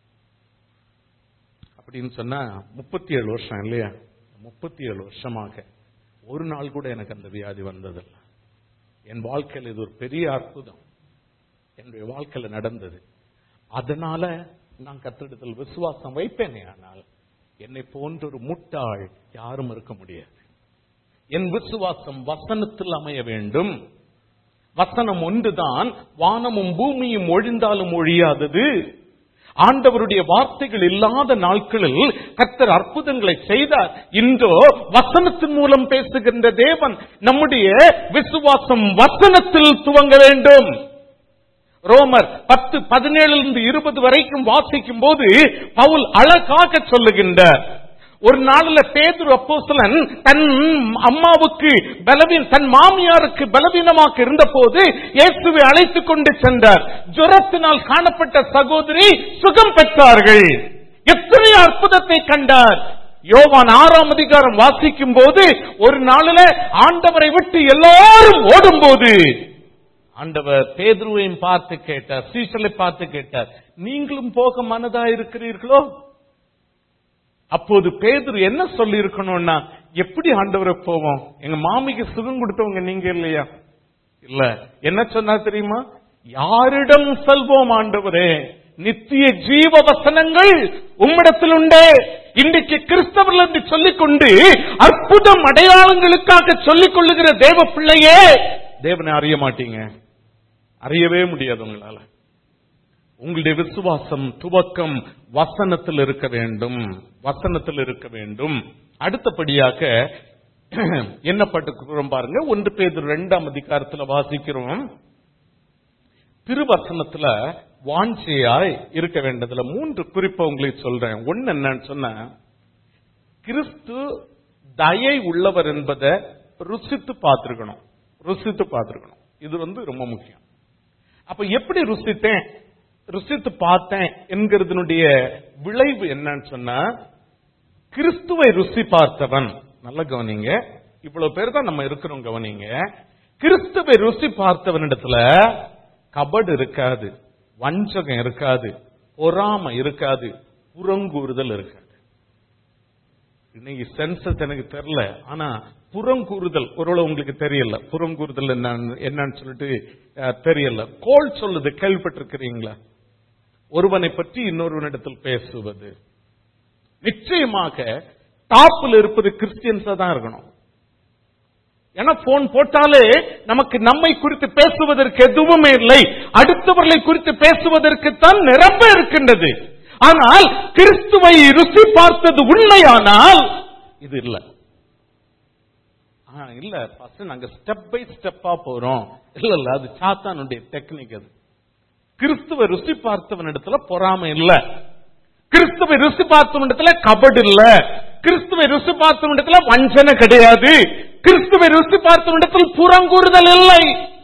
அப்படின்னு சொன்னா முப்பத்தி ஏழு வருஷம் இல்லையா முப்பத்தி ஏழு வருஷமாக ஒரு நாள் கூட எனக்கு அந்த வியாதி வந்ததில்லை என் வாழ்க்கையில் இது ஒரு பெரிய அற்புதம் என்னுடைய வாழ்க்கையில நடந்தது அதனால நான் கத்திடத்தில் விசுவாசம் வைப்பேனே ஆனால் என்னை போன்ற ஒரு முட்டாள் யாரும் இருக்க முடியாது என் விசுவாசம் வசனத்தில் அமைய வேண்டும் வசனம் ஒன்றுதான் வானமும் பூமியும் ஒழிந்தாலும் ஒழியாதது ஆண்டவருடைய வார்த்தைகள் இல்லாத நாட்களில் கத்தர் அற்புதங்களை செய்தார் இன்றோ வசனத்தின் மூலம் பேசுகின்ற தேவன் நம்முடைய விசுவாசம் வசனத்தில் துவங்க வேண்டும் ரோமர் பத்து பதினேழுலிருந்து இருபது வரைக்கும் வாசிக்கும் போது பவுல் அழகாக சொல்லுகின்றார் ஒரு நாளில் பேதுரு அப்போஸ்தலன் தன் அம்மாவுக்கு பலவீன் தன் மாமியாருக்கு பலவீனமாக இருந்த போது இயேசுவை அழைத்துக் கொண்டு சென்றார் ஜுரத்தினால் காணப்பட்ட சகோதரி சுகம் பெற்றார்கள் எத்தனை அற்புதத்தை கண்டார் யோவான் ஆறாம் அதிகாரம் வாசிக்கும் போது ஒரு நாளில் ஆண்டவரை விட்டு எல்லாரும் ஓடும் போது ஆண்டவர் பேதுருவையும் பார்த்து கேட்டார் சீசலை பார்த்து கேட்டார் நீங்களும் போக மனதா இருக்கிறீர்களோ அப்போது பேதுரு என்ன சொல்லி இருக்கணும்னா எப்படி ஆண்டவரை போவோம் எங்க மாமிக்கு சுகம் கொடுத்தவங்க நீங்க இல்லையா இல்ல என்ன சொன்னா தெரியுமா யாரிடம் செல்வோம் ஆண்டவரே நித்திய ஜீவ வசனங்கள் உம்மிடத்தில் உண்டே இன்றைக்கு கிறிஸ்தவர்கள் என்று சொல்லிக்கொண்டு அற்புதம் அடையாளங்களுக்காக சொல்லிக் கொள்ளுகிற தேவ பிள்ளையே தேவனை அறிய மாட்டீங்க அறியவே முடியாது உங்களால உங்களுடைய விசுவாசம் துவக்கம் வசனத்தில் இருக்க வேண்டும் வசனத்தில் இருக்க வேண்டும் அடுத்தபடியாக என்ன பட்டுக்கிறோம் பாருங்க ஒன்று பேர் இரண்டாம் அதிகாரத்துல வாசிக்கிறோம் திருவசனத்துல வாஞ்சையாய் இருக்க வேண்டதுல மூன்று குறிப்பை உங்களுக்கு சொல்றேன் ஒன்னு என்னன்னு சொன்ன கிறிஸ்து தயை உள்ளவர் என்பதை ருசித்து பார்த்திருக்கணும் ருசித்து பார்த்திருக்கணும் இது வந்து ரொம்ப முக்கியம் அப்ப எப்படி ருசித்தேன் ருசித்து பார்த்தேன் என்கிறதுனுடைய விளைவு என்னன்னு சொன்னா கிறிஸ்துவை ருசி பார்த்தவன் நல்ல கவனிங்க இவ்வளவு பேர் தான் நம்ம இருக்கிறோம் கவனிங்க கிறிஸ்துவை ருசி பார்த்தவனிடத்துல கபடு இருக்காது வஞ்சகம் இருக்காது பொறாம இருக்காது புறங்கூறுதல் இருக்காது இன்னைக்கு சென்சஸ் எனக்கு தெரியல ஆனா புறங்கூறுதல் ஒருவேளை உங்களுக்கு தெரியல புறங்கூறுதல் என்னன்னு என்னன்னு சொல்லிட்டு அஹ், தெரியல கோல் சொல்லுது கேள்விப்பட்டிருக்கிறீங்களா ஒருவனை பற்றி இன்னொருவனிடத்தில் பேசுவது நிச்சயமாக டாப்ல இருப்பது கிறிஸ்டியன்ஸா தான் இருக்கணும் ஏன்னா போன் போட்டாலே நமக்கு நம்மை குறித்து பேசுவதற்கு எதுவுமே இல்லை அடுத்தவர்களை குறித்து பேசுவதற்கு தான் நிரம்ப இருக்கின்றது ஆனால் கிறிஸ்துவை ருசி பார்த்தது உண்மையானால் இது இல்ல ஆ, இல்ல ஃபர்ஸ்ட் நாங்க ஸ்டெப் பை ஸ்டெப்பா போறோம் இல்ல இல்ல அது சாத்தானுடைய டெக்னிக் அது கிறிஸ்துவ ருசி பார்த்தவனிடத்துல பொறாமை இல்ல கிறிஸ்துவை ருசி பார்த்தவனிடத்துல கபடு இல்ல கிறிஸ்துவை ருசி பார்த்தவனிடத்துல வஞ்சனை கிடையாது கிறிஸ்துவை ருசி பார்த்தவனிடத்தில் புறங்கூறுதல் இல்லை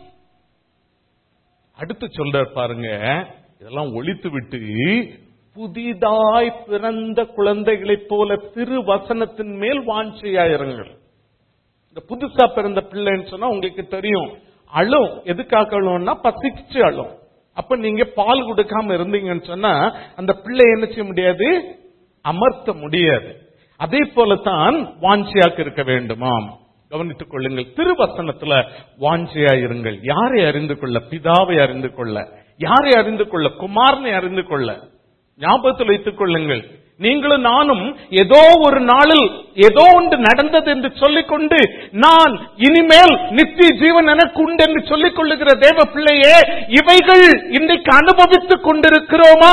அடுத்து சொல்றார் பாருங்க இதெல்லாம் ஒழித்து விட்டு புதிதாய் பிறந்த குழந்தைகளைப் போல திரு வசனத்தின் மேல் வாஞ்சையாயிருங்கள் இந்த புதுசா பிறந்த பிள்ளைன்னு சொன்னா உங்களுக்கு தெரியும் அழும் எதுக்காக அழும்னா பசிச்சு அழும் அப்ப நீங்க பால் கொடுக்காம இருந்தீங்கன்னு சொன்னா அந்த பிள்ளை என்ன செய்ய முடியாது அமர்த்த முடியாது அதே போலத்தான் வாஞ்சியாக்கு இருக்க வேண்டுமாம் கவனித்துக் கொள்ளுங்கள் திருவசனத்துல வாஞ்சியா இருங்கள் யாரை அறிந்து கொள்ள பிதாவை அறிந்து கொள்ள யாரை அறிந்து கொள்ள குமாரனை அறிந்து கொள்ள ஞாபகத்தில் வைத்துக் கொள்ளுங்கள் நீங்களும் நானும் ஏதோ ஒரு நாளில் ஏதோ ஒன்று நடந்தது என்று சொல்லிக்கொண்டு நான் இனிமேல் நித்திய ஜீவன் எனக்கு உண்டு என்று சொல்லிக் கொள்ளுகிற தேவ பிள்ளையே இவைகள் இன்றைக்கு அனுபவித்துக் கொண்டிருக்கிறோமா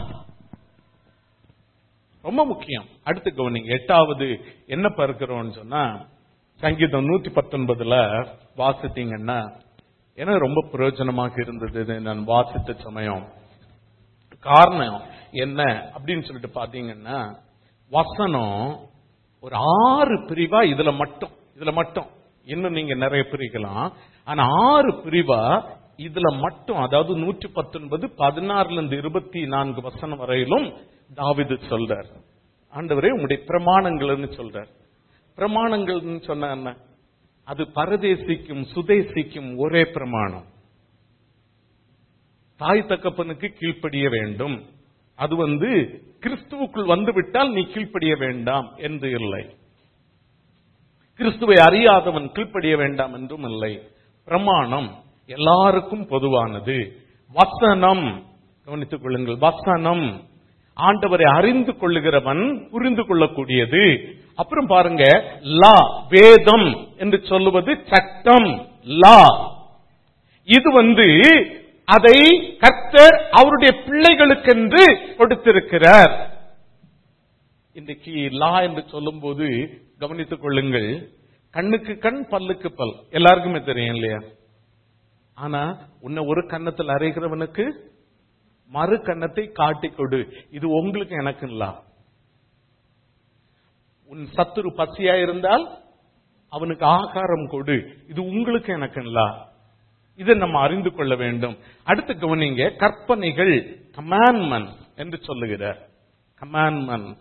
ரொம்ப முக்கியம் அடுத்து கவனிங்க எட்டாவது என்ன பார்க்கிறோம்னு சொன்னா சங்கீதம் நூத்தி பத்தொன்பதுல வாசித்தீங்கன்னா எனக்கு ரொம்ப பிரயோஜனமாக இருந்தது இது நான் வாசித்த சமயம் காரணம் என்ன அப்படின்னு சொல்லிட்டு பாத்தீங்கன்னா வசனம் ஒரு ஆறு பிரிவா இதுல மட்டும் இதுல மட்டும் இன்னும் நீங்க நிறைய பிரிக்கலாம் ஆனா ஆறு பிரிவா இதுல மட்டும் அதாவது நூற்றி பத்தொன்பது பதினாறுல இருந்து இருபத்தி நான்கு வசனம் வரையிலும் தாவிது சொல்றார் ஆண்டவரே உங்களுடைய பிரமாணங்கள்னு சொல்றார் பிரமாணங்கள்னு சொன்ன என்ன அது பரதேசிக்கும் சுதேசிக்கும் ஒரே பிரமாணம் தாய் தகப்பனுக்கு கீழ்ப்படிய வேண்டும் அது வந்து கிறிஸ்துவுக்குள் வந்து விட்டால் நீ கீழ்ப்படிய வேண்டாம் என்று இல்லை கிறிஸ்துவை அறியாதவன் கீழ்ப்படிய வேண்டாம் என்றும் இல்லை பிரமாணம் எல்லாருக்கும் பொதுவானது வசனம் கவனித்துக் கொள்ளுங்கள் வசனம் ஆண்டவரை அறிந்து கொள்ளுகிறவன் புரிந்து கொள்ளக்கூடியது அப்புறம் பாருங்க லா வேதம் என்று சொல்லுவது சட்டம் லா இது வந்து அதை கர்த்தர் அவருடைய பிள்ளைகளுக்கென்று கொடுத்திருக்கிறார் இன்றைக்கு லா என்று சொல்லும்போது கவனித்துக் கொள்ளுங்கள் கண்ணுக்கு கண் பல்லுக்கு பல் எல்லாருக்குமே தெரியும் இல்லையா ஆனா உன்னை ஒரு கன்னத்தில் அறைகிறவனுக்கு மறு கன்னத்தை காட்டிக் கொடு இது உங்களுக்கு எனக்கு இல்ல உன் சத்துரு பசியா இருந்தால் அவனுக்கு ஆகாரம் கொடு இது உங்களுக்கு எனக்கு இல்ல இதை நம்ம அறிந்து கொள்ள வேண்டும் அடுத்து கவனிங்க கற்பனைகள் கமாண்ட்மெண்ட் என்று சொல்லுகிறார் கமாண்ட்மெண்ட்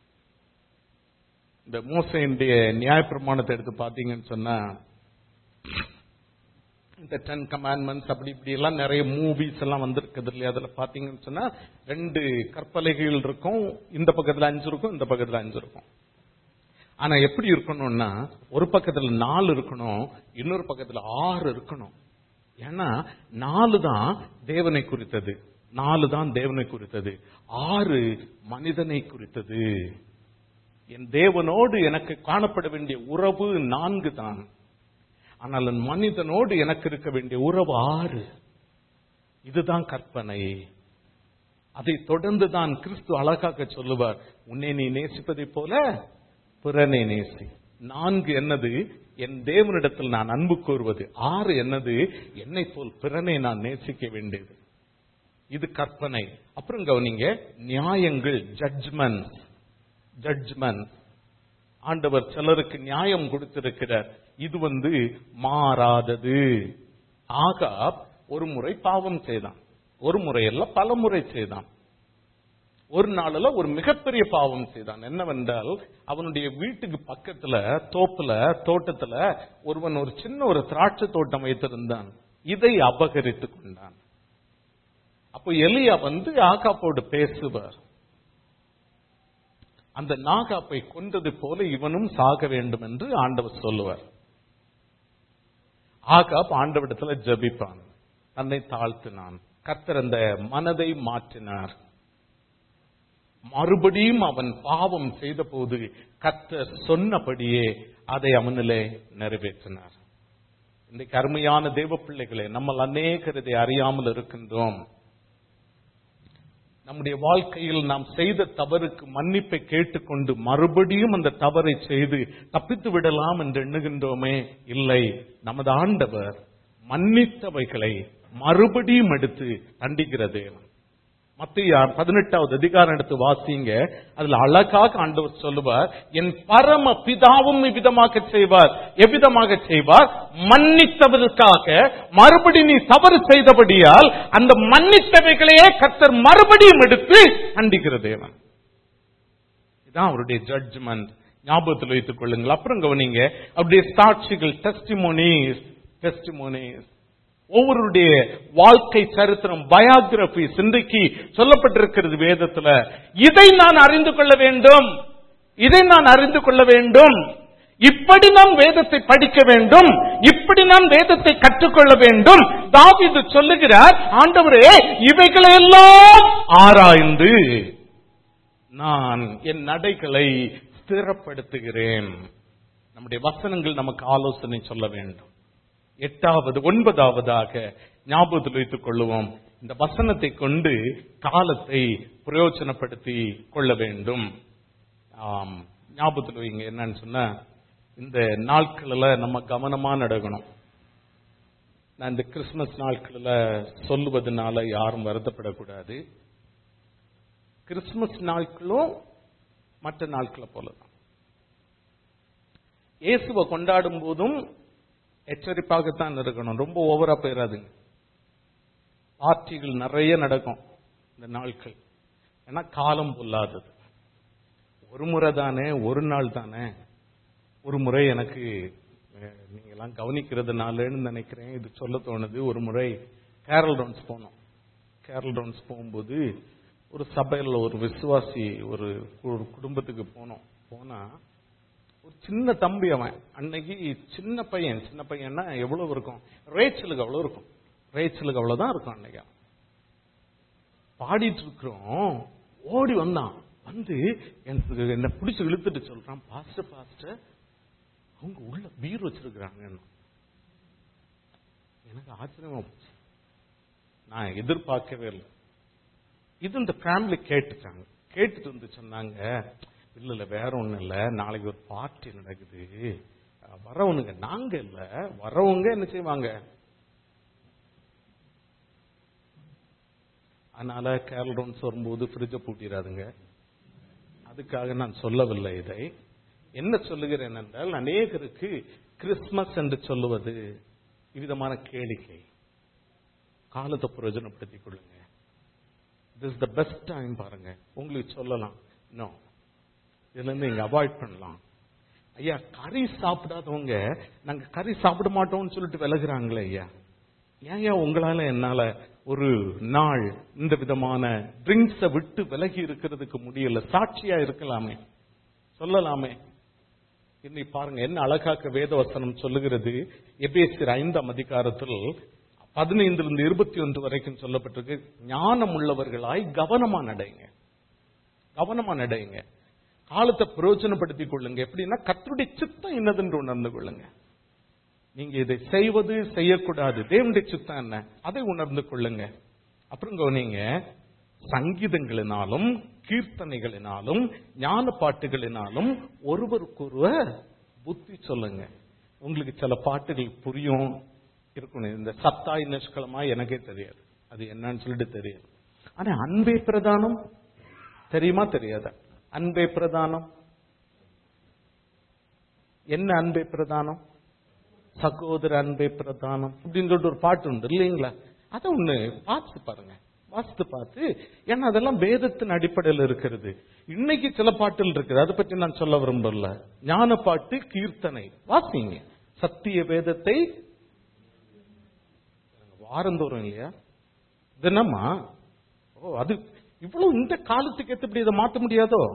இந்த மோசையினுடைய நியாய பிரமாணத்தை எடுத்து பாத்தீங்கன்னு சொன்னா இந்த டென் கமாண்ட்மெண்ட்ஸ் அப்படி இப்படி எல்லாம் நிறைய மூவிஸ் எல்லாம் வந்திருக்குது இல்லையா அதுல பாத்தீங்கன்னு சொன்னா ரெண்டு கற்பலகைகள் இருக்கும் இந்த பக்கத்துல அஞ்சு இருக்கும் இந்த பக்கத்துல அஞ்சு இருக்கும் ஆனா எப்படி இருக்கணும்னா ஒரு பக்கத்துல நாலு இருக்கணும் இன்னொரு பக்கத்துல ஆறு இருக்கணும் ஏன்னா நாலு தான் தேவனை குறித்தது நாலு தான் தேவனை குறித்தது ஆறு மனிதனை குறித்தது என் தேவனோடு எனக்கு காணப்பட வேண்டிய உறவு நான்கு தான் ஆனால் என் மனிதனோடு எனக்கு இருக்க வேண்டிய உறவு ஆறு இதுதான் கற்பனை அதை தொடர்ந்து தான் கிறிஸ்து அழகாக சொல்லுவார் உன்னை நீ நேசிப்பதைப் போல பிறனை நேசி நான்கு என்னது என் தேவனிடத்தில் நான் அன்பு கூறுவது ஆறு என்னது என்னை போல் பிறனை நான் நேசிக்க வேண்டியது இது கற்பனை அப்புறம் கவனிங்க நியாயங்கள் ஜட்ஜ்மெண்ட் ஜட்ஜ்மெண்ட் ஆண்டவர் சிலருக்கு நியாயம் கொடுத்திருக்கிறார் இது வந்து மாறாதது ஆகாப் ஒரு முறை பாவம் செய்தான் ஒரு முறை அல்ல பல முறை செய்தான் ஒரு நாள்ல ஒரு மிகப்பெரிய பாவம் செய்தான் என்னவென்றால் அவனுடைய வீட்டுக்கு பக்கத்துல தோப்புல தோட்டத்துல ஒருவன் ஒரு சின்ன ஒரு திராட்சை தோட்டம் வைத்திருந்தான் இதை அபகரித்துக் கொண்டான் அப்போ எலியா வந்து ஆகாப்போடு பேசுவார் அந்த நாகாப்பை கொன்றது போல இவனும் சாக வேண்டும் என்று ஆண்டவர் சொல்லுவார் ஆகாப் ஆண்டவிடத்துல ஜபிப்பான் தன்னை தாழ்த்தினான் கர்த்தர் அந்த மனதை மாற்றினார் மறுபடியும் அவன் பாவம் செய்த போது கர்த்தர் சொன்னபடியே அதை அவனிலே நிறைவேற்றினார் இன்றைக்கு அருமையான தேவ பிள்ளைகளே நம்ம அநேகர் இதை அறியாமல் இருக்கின்றோம் நம்முடைய வாழ்க்கையில் நாம் செய்த தவறுக்கு மன்னிப்பை கேட்டுக்கொண்டு மறுபடியும் அந்த தவறை செய்து தப்பித்து விடலாம் என்று எண்ணுகின்றோமே இல்லை நமது ஆண்டவர் மன்னித்தவைகளை மறுபடியும் எடுத்து தண்டிக்கிறது மத்திய பதினெட்டாவது அதிகாரம் எடுத்து வாசிங்க அதுல அழகாக ஆண்டவர் சொல்லுவார் என் பரம பிதாவும் இவ்விதமாக செய்வார் எவ்விதமாக செய்வார் மன்னித்தவருக்காக மறுபடி நீ தவறு செய்தபடியால் அந்த மன்னித்தவைகளையே கர்த்தர் மறுபடியும் எடுத்து தண்டிக்கிற தேவன் இதான் அவருடைய ஜட்ஜ்மெண்ட் ஞாபகத்தில் வைத்துக் கொள்ளுங்கள் அப்புறம் கவனிங்க அப்படியே சாட்சிகள் டெஸ்டிமோனிஸ் டெஸ்டிமோனிஸ் ஒவ்வொருடைய வாழ்க்கை சரித்திரம் பயோகிராபி இன்றைக்கு சொல்லப்பட்டிருக்கிறது வேதத்துல இதை நான் அறிந்து கொள்ள வேண்டும் இதை நான் அறிந்து கொள்ள வேண்டும் இப்படி நான் வேதத்தை படிக்க வேண்டும் இப்படி நான் வேதத்தை கற்றுக்கொள்ள வேண்டும் தாவிது சொல்லுகிறார் ஆண்டவரே இவைகளெல்லாம் ஆராய்ந்து நான் என் நடைகளை ஸ்திரப்படுத்துகிறேன் நம்முடைய வசனங்கள் நமக்கு ஆலோசனை சொல்ல வேண்டும் எட்டாவது ஒன்பதாவதாக ஞாபகத்தில் வைத்துக் கொள்ளுவோம் இந்த வசனத்தை கொண்டு காலத்தை பிரயோஜனப்படுத்தி கொள்ள வேண்டும் ஆம் ஞாபகத்தில் வைங்க என்னன்னு சொன்னா இந்த நாட்களில் நம்ம கவனமா நடக்கணும் நான் இந்த கிறிஸ்துமஸ் நாட்களில் சொல்லுவதனால யாரும் வருத்தப்படக்கூடாது கிறிஸ்துமஸ் நாட்களும் மற்ற நாட்களை போலதான் இயேசுவை கொண்டாடும் போதும் எச்சரிப்பாகத்தான் இருக்கணும் ரொம்ப ஓவரா போயிடாதுங்க பார்ட்டிகள் நிறைய நடக்கும் இந்த நாட்கள் ஏன்னா காலம் பொல்லாதது ஒரு முறை தானே ஒரு நாள் தானே ஒரு முறை எனக்கு நீங்கெல்லாம் கவனிக்கிறதுனாலன்னு நினைக்கிறேன் இது சொல்ல தோணுது ஒரு முறை கேரல் ரவுண்ட்ஸ் போனோம் கேரல் ரவுண்ட்ஸ் போகும்போது ஒரு சபையில் ஒரு விசுவாசி ஒரு குடும்பத்துக்கு போனோம் போனா ஒரு சின்ன தம்பி அவன் அன்னைக்கு சின்ன பையன் சின்ன பையன்னா எவ்வளவு இருக்கும் ரேச்சலுக்கு அவ்வளவு இருக்கும் ரேச்சலுக்கு அவ்வளவுதான் இருக்கும் அன்னைக்கு பாடிட்டு இருக்கிறோம் ஓடி வந்தான் வந்து எனக்கு என்ன பிடிச்சி இழுத்துட்டு சொல்றான் பாஸ்டர் பாஸ்டர் அவங்க உள்ள பீர் வச்சிருக்கிறாங்க எனக்கு ஆச்சரியமா போச்சு நான் எதிர்பார்க்கவே இல்லை இது இந்த ஃபேமிலி கேட்டுட்டாங்க கேட்டுட்டு வந்து சொன்னாங்க இல்ல இல்ல வேற ஒண்ணும் இல்ல நாளைக்கு ஒரு பார்ட்டி நடக்குது வரவனுங்க நாங்க இல்ல வரவங்க என்ன செய்வாங்க அதனால கேரல் ரவுண்ட்ஸ் வரும்போது ஃப்ரிட்ஜை பூட்டிடாதுங்க அதுக்காக நான் சொல்லவில்லை இதை என்ன சொல்லுகிறேன் என்றால் அநேகருக்கு கிறிஸ்துமஸ் என்று சொல்லுவது இவ்விதமான கேளிக்கை காலத்தை பிரயோஜனப்படுத்திக் கொள்ளுங்க திஸ் த பெஸ்ட் டைம் பாருங்க உங்களுக்கு சொல்லலாம் இன்னும் இதுல இருந்து இங்க அவாய்ட் பண்ணலாம் ஐயா கறி சாப்பிடாதவங்க நாங்க கறி சாப்பிட மாட்டோம்னு சொல்லிட்டு விலகுறாங்களே ஐயா ஏன் ஏன் உங்களால என்னால ஒரு நாள் இந்த விதமான ட்ரிங்க்ஸ விட்டு விலகி இருக்கிறதுக்கு முடியல சாட்சியா இருக்கலாமே சொல்லலாமே இன்னை பாருங்க என்ன அழகாக்க வேதவசனம் சொல்லுகிறது எபேசியர் ஐந்தாம் அதிகாரத்தில் பதினைந்திலிருந்து இருபத்தி ஒன்று வரைக்கும் சொல்லப்பட்டிருக்கு ஞானம் உள்ளவர்களாய் கவனமா நடைங்க கவனமா நடைங்க காலத்தை பிரயோஜனப்படுத்திக் கொள்ளுங்க எப்படின்னா கர்த்தருடைய சித்தம் என்னதென்று உணர்ந்து கொள்ளுங்க நீங்க இதை செய்வது செய்யக்கூடாது தேவனுடைய சித்தம் என்ன அதை உணர்ந்து கொள்ளுங்க அப்புறம் கவனிங்க சங்கீதங்களினாலும் கீர்த்தனைகளினாலும் ஞான பாட்டுகளினாலும் ஒருவருக்கொருவர் புத்தி சொல்லுங்க உங்களுக்கு சில பாட்டுகள் புரியும் இருக்கணும் இந்த சத்தாய் நிஷ்கலமா எனக்கே தெரியாது அது என்னன்னு சொல்லிட்டு தெரியாது ஆனா அன்பே பிரதானம் தெரியுமா தெரியாதா அன்பே பிரதானம் என்ன அன்பே பிரதானம் சகோதர அன்பே பிரதானம் அப்படின்னு சொல்லிட்டு ஒரு பாட்டு உண்டு இல்லைங்களா அதை ஒண்ணு பார்த்து பாருங்க வாசித்து பார்த்து ஏன்னா அதெல்லாம் வேதத்தின் அடிப்படையில் இருக்கிறது இன்னைக்கு சில பாட்டுகள் இருக்குது அதை பற்றி நான் சொல்ல விரும்பல ஞான பாட்டு கீர்த்தனை வாசிங்க சத்திய வேதத்தை வாரந்தோறும் இல்லையா தினமா ஓ அது இவ்வளவு இந்த காலத்துக்கு ஏத்தபடி இதை மாற்ற முடியாதோ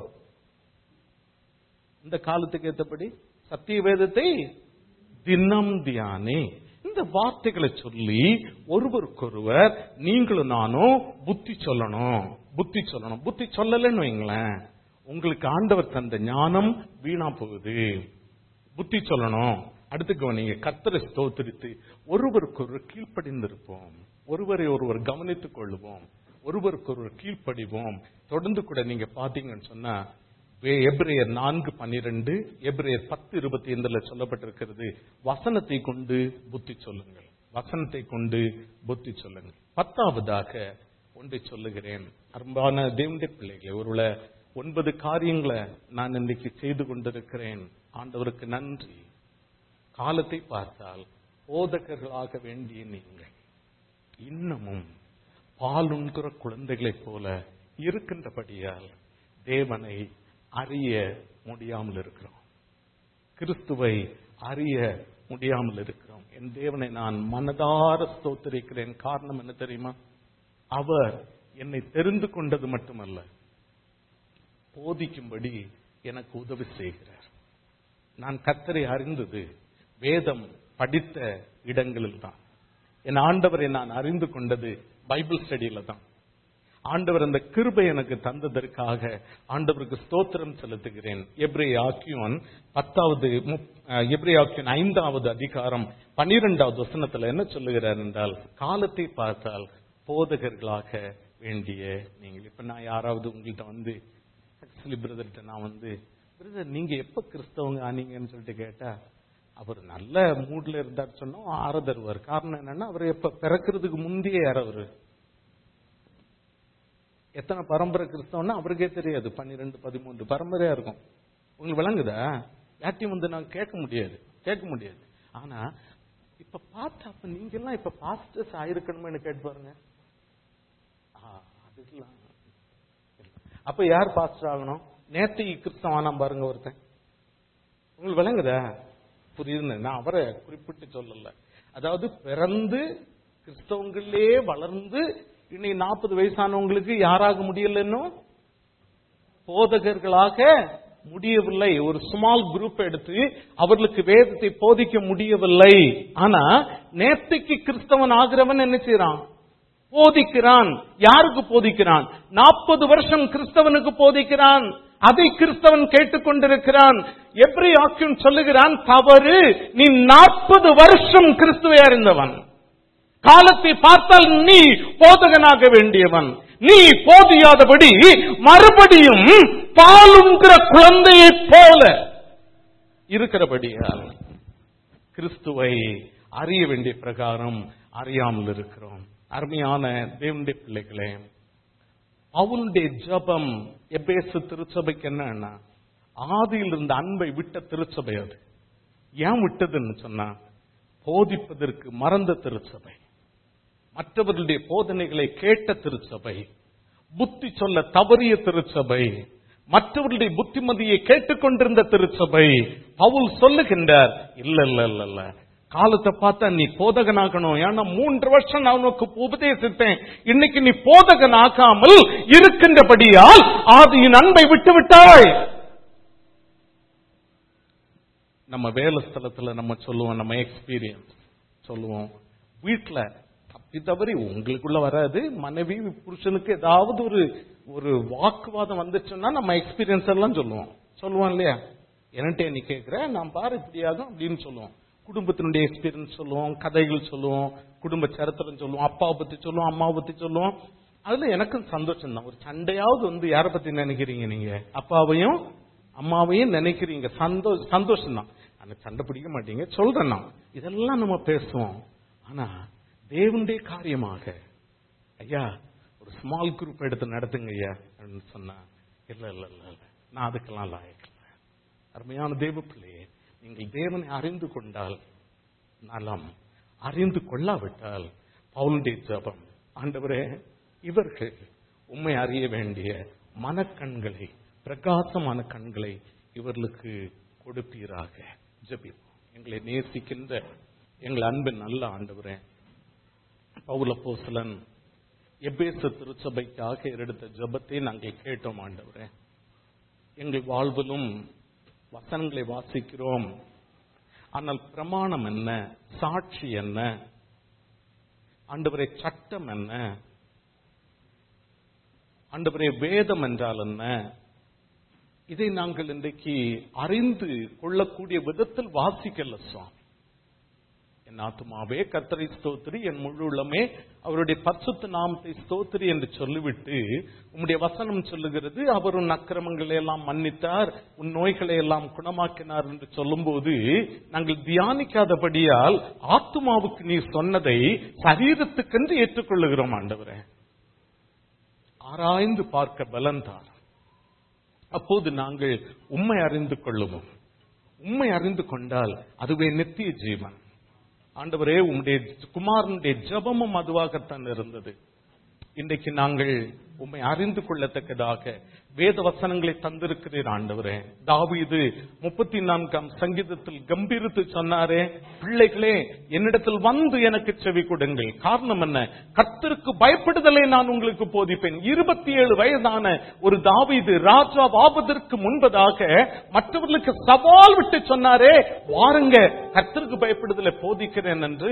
இந்த காலத்துக்கு ஏத்தபடி சத்திய வேதத்தை தினம் தியானே இந்த வார்த்தைகளை சொல்லி ஒருவருக்கொருவர் நீங்களும் நானும் புத்தி சொல்லணும் புத்தி சொல்லணும் புத்தி சொல்லலன்னு வைங்களேன் உங்களுக்கு ஆண்டவர் தந்த ஞானம் வீணா போகுது புத்தி சொல்லணும் அடுத்து கவனிங்க கத்தரை ஸ்தோத்திரித்து ஒருவருக்கொருவர் கீழ்ப்படிந்திருப்போம் ஒருவரை ஒருவர் கவனித்துக் கொள்ளுவோம் ஒருவருக்கொருவர் கீழ்ப்படிவோம் தொடர்ந்து கூட நீங்க பாத்தீங்கன்னு சொன்னா வே- எபிரேயர் நான்கு பன்னிரண்டு எபிரேயர் பத்து இருபத்தி ஐந்துல சொல்லப்பட்டிருக்கிறது வசனத்தை கொண்டு புத்தி சொல்லுங்கள் வசனத்தை கொண்டு புத்தி சொல்லுங்கள் பத்தாவதாக ஒன்றை சொல்லுகிறேன் அன்பான தேவனுடைய பிள்ளைகளை ஒருவேளை ஒன்பது காரியங்களை நான் இன்னைக்கு செய்து கொண்டிருக்கிறேன் ஆண்டவருக்கு நன்றி காலத்தை பார்த்தால் போதகர்களாக வேண்டிய நீங்கள் இன்னமும் பாலுண்கிற குழந்தைகளைப் போல இருக்கின்றபடியால் தேவனை அறிய முடியாமல் இருக்கிறோம் கிறிஸ்துவை அறிய முடியாமல் இருக்கிறோம் என் தேவனை நான் மனதார ஸ்தோத்திரிக்கிறேன் காரணம் என்ன தெரியுமா அவர் என்னை தெரிந்து கொண்டது மட்டுமல்ல போதிக்கும்படி எனக்கு உதவி செய்கிறார் நான் கத்தரை அறிந்தது வேதம் படித்த இடங்களில் தான் என் ஆண்டவரை நான் அறிந்து கொண்டது பைபிள் ஸ்டடியில தான் ஆண்டவர் அந்த கிருபை எனக்கு தந்ததற்காக ஆண்டவருக்கு ஸ்தோத்திரம் செலுத்துகிறேன் எப்ரே ஆக்கியோன் பத்தாவது முப்- அஹ், எப்ரே ஆக்கியோன் ஐந்தாவது அதிகாரம் பன்னிரெண்டாவது வசனத்துல என்ன சொல்லுகிறார் என்றால் காலத்தை பார்த்தால் போதகர்களாக வேண்டிய நீங்கள் இப்ப நான் யாராவது உங்கள்கிட்ட வந்து ஆக்சுவலி பிரதர்கிட்ட நான் வந்து பிரதர் நீங்க எப்ப கிறிஸ்தவங்க ஆனீங்கன்னு சொல்லிட்டு கேட்டா அவர் நல்ல மூட்ல இருந்தார் சொன்னா ஆற தருவார் காரணம் என்னன்னா அவர் எப்ப பிறக்கிறதுக்கு முந்தைய யார் அவரு எத்தனை பரம்பரை கிறிஸ்தவன்னா அவருக்கே தெரியாது பன்னிரெண்டு பதிமூன்று பரம்பரையா இருக்கும் உங்களுக்கு விளங்குதா யார்ட்டையும் வந்து நான் கேட்க முடியாது கேட்க முடியாது ஆனா இப்ப பார்த்தா அப்ப நீங்க எல்லாம் இப்ப பாஸ்டர்ஸ் ஆயிருக்கணும்னு கேட்டு பாருங்க ஆ, அதுக்கெல்லாம் அப்ப யார் பாஸ்டர் ஆகணும் நேத்து கிறிஸ்தவானா பாருங்க ஒருத்தன் உங்களுக்கு விளங்குதா புரியுதுன்னு நான் அவரை குறிப்பிட்டு சொல்லல அதாவது பிறந்து கிறிஸ்தவங்களே வளர்ந்து இன்னைக்கு நாற்பது வயசானவங்களுக்கு யாராக முடியல இன்னும் போதகர்களாக முடியவில்லை ஒரு ஸ்மால் குரூப் எடுத்து அவர்களுக்கு வேதத்தை போதிக்க முடியவில்லை ஆனா நேர்த்திக்கு கிறிஸ்தவன் ஆகிறவன் என்ன செய்யறான் போதிக்கிறான் யாருக்கு போதிக்கிறான் நாற்பது வருஷம் கிறிஸ்தவனுக்கு போதிக்கிறான் அதை கிறிஸ்தவன் கேட்டுக்கொண்டிருக்கிறான் எப்படி ஆக்கியம் சொல்லுகிறான் தவறு நீ நாற்பது வருஷம் கிறிஸ்துவை அறிந்தவன் காலத்தை பார்த்தால் நீ போதகனாக வேண்டியவன் நீ போதியாதபடி மறுபடியும் பாலுங்கிற குழந்தையைப் போல இருக்கிறபடியால் கிறிஸ்துவை அறிய வேண்டிய பிரகாரம் அறியாமல் இருக்கிறோம் அருமையான தேவனுடைய பிள்ளைகளே அவனுடைய ஜபம் எபேசு திருச்சபைக்கு என்னன்னா ஆதியில் இருந்த அன்பை விட்ட திருச்சபை அது ஏன் விட்டதுன்னு சொன்னா போதிப்பதற்கு மறந்த திருச்சபை மற்றவர்களுடைய போதனைகளை கேட்ட திருச்சபை புத்தி சொல்ல தவறிய திருச்சபை மற்றவர்களுடைய புத்திமதியை கேட்டுக்கொண்டிருந்த திருச்சபை பவுல் சொல்லுகின்றார் இல்ல இல்ல இல்ல இல்ல காலத்தை பார்த்தா நீ போதகனாகணும் ஏன்னா மூன்று வருஷம் நான் உனக்கு உபதேசித்தேன் இன்னைக்கு நீ போதகனாக்காமல் இருக்கின்றபடியால் ஆதியின் அன்பை விட்டு விட்டாய் நம்ம வேலை ஸ்தலத்துல நம்ம சொல்லுவோம் நம்ம எக்ஸ்பீரியன்ஸ் சொல்லுவோம் வீட்டுல தப்பி தவறி உங்களுக்குள்ள வராது மனைவி புருஷனுக்கு ஏதாவது ஒரு ஒரு வாக்குவாதம் வந்துச்சுன்னா நம்ம எக்ஸ்பீரியன்ஸ் எல்லாம் சொல்லுவோம் சொல்லுவோம் இல்லையா என்கிட்ட நீ கேட்கிற நான் பாரு இப்படியாகும் அப்படின்னு சொல்லுவோம் குடும்பத்தினுடைய எக்ஸ்பீரியன்ஸ் சொல்லுவோம் கதைகள் சொல்லுவோம் குடும்ப சரித்திரம் சொல்லுவோம் அப்பாவை பத்தி சொல்லுவோம் அம்மாவை பத்தி சொல்லுவோம் அதுல எனக்கும் சந்தோஷம் தான் ஒரு சண்டையாவது வந்து யாரை பத்தி நினைக்கிறீங்க நீங்க அப்பாவையும் அம்மாவையும் நினைக்கிறீங்க சந்தோ சந்தோஷம் தான் ஆனா சண்டை பிடிக்க மாட்டீங்க சொல்றேன் நான் இதெல்லாம் நம்ம பேசுவோம் ஆனா தேவனுடைய காரியமாக ஐயா ஒரு ஸ்மால் குரூப் எடுத்து நடத்துங்க ஐயா அப்படின்னு சொன்னா இல்ல இல்ல இல்ல இல்ல நான் அதுக்கெல்லாம் லாயக்கல அருமையான தேவ பிள்ளையே நீங்கள் தேவனை அறிந்து கொண்டால் நலம் அறிந்து கொள்ளாவிட்டால் பவுலுடைய ஜபம் ஆண்டவரே இவர்கள் உண்மை அறிய வேண்டிய மனக்கண்களை பிரகாசமான கண்களை இவர்களுக்கு கொடுப்பீராக ஜபிப்போம் எங்களை நேசிக்கின்ற எங்கள் அன்பின் நல்ல ஆண்டவரே பவுல போசலன் எபேச திருச்சபைக்காக எடுத்த ஜபத்தை நாங்கள் கேட்டோம் ஆண்டவரே எங்கள் வாழ்விலும் வசனங்களை வாசிக்கிறோம் ஆனால் பிரமாணம் என்ன சாட்சி என்ன ஆண்டவரே சட்டம் என்ன ஆண்டவரே வேதம் என்றால் என்ன இதை நாங்கள் இன்றைக்கு அறிந்து கொள்ளக்கூடிய விதத்தில் வாசிக்கல சுவாமி என் ஆத்துமாவே கர்த்தரை ஸ்தோத்திரி என் முழு உள்ளமே அவருடைய பரிசுத்த நாமத்தை ஸ்தோத்திரி என்று சொல்லிவிட்டு உம்முடைய வசனம் சொல்லுகிறது அவர் உன் அக்கிரமங்களை எல்லாம் மன்னித்தார் உன் நோய்களை எல்லாம் குணமாக்கினார் என்று சொல்லும்போது நாங்கள் தியானிக்காதபடியால் ஆத்துமாவுக்கு நீ சொன்னதை சரீரத்துக்கென்று ஏற்றுக்கொள்ளுகிறோம் ஆண்டவரே ஆராய்ந்து பார்க்க பலன்தார் அப்போது நாங்கள் உண்மை அறிந்து கொள்ளுவோம் உண்மை அறிந்து கொண்டால் அதுவே நித்திய ஜீவன் ஆண்டவரே உம்முடைய குமாரனுடைய ஜபமும் அதுவாகத்தான் இருந்தது இன்றைக்கு நாங்கள் உம்மை அறிந்து கொள்ளத்தக்கதாக வேத வசனங்களை தந்திருக்கிறீர் ஆண்டவரே தாவீது முப்பத்தி நான்காம் சங்கீதத்தில் கம்பீரித்து சொன்னாரே பிள்ளைகளே என்னிடத்தில் வந்து எனக்கு செவி கொடுங்கள் காரணம் என்ன கர்த்தருக்கு பயப்படுதலை நான் உங்களுக்கு போதிப்பேன் இருபத்தி ஏழு வயதான ஒரு தாவீது ராஜா ஆவதற்கு முன்பதாக மற்றவர்களுக்கு சவால் விட்டு சொன்னாரே வாருங்க கர்த்தருக்கு பயப்படுதலை போதிக்கிறேன் என்று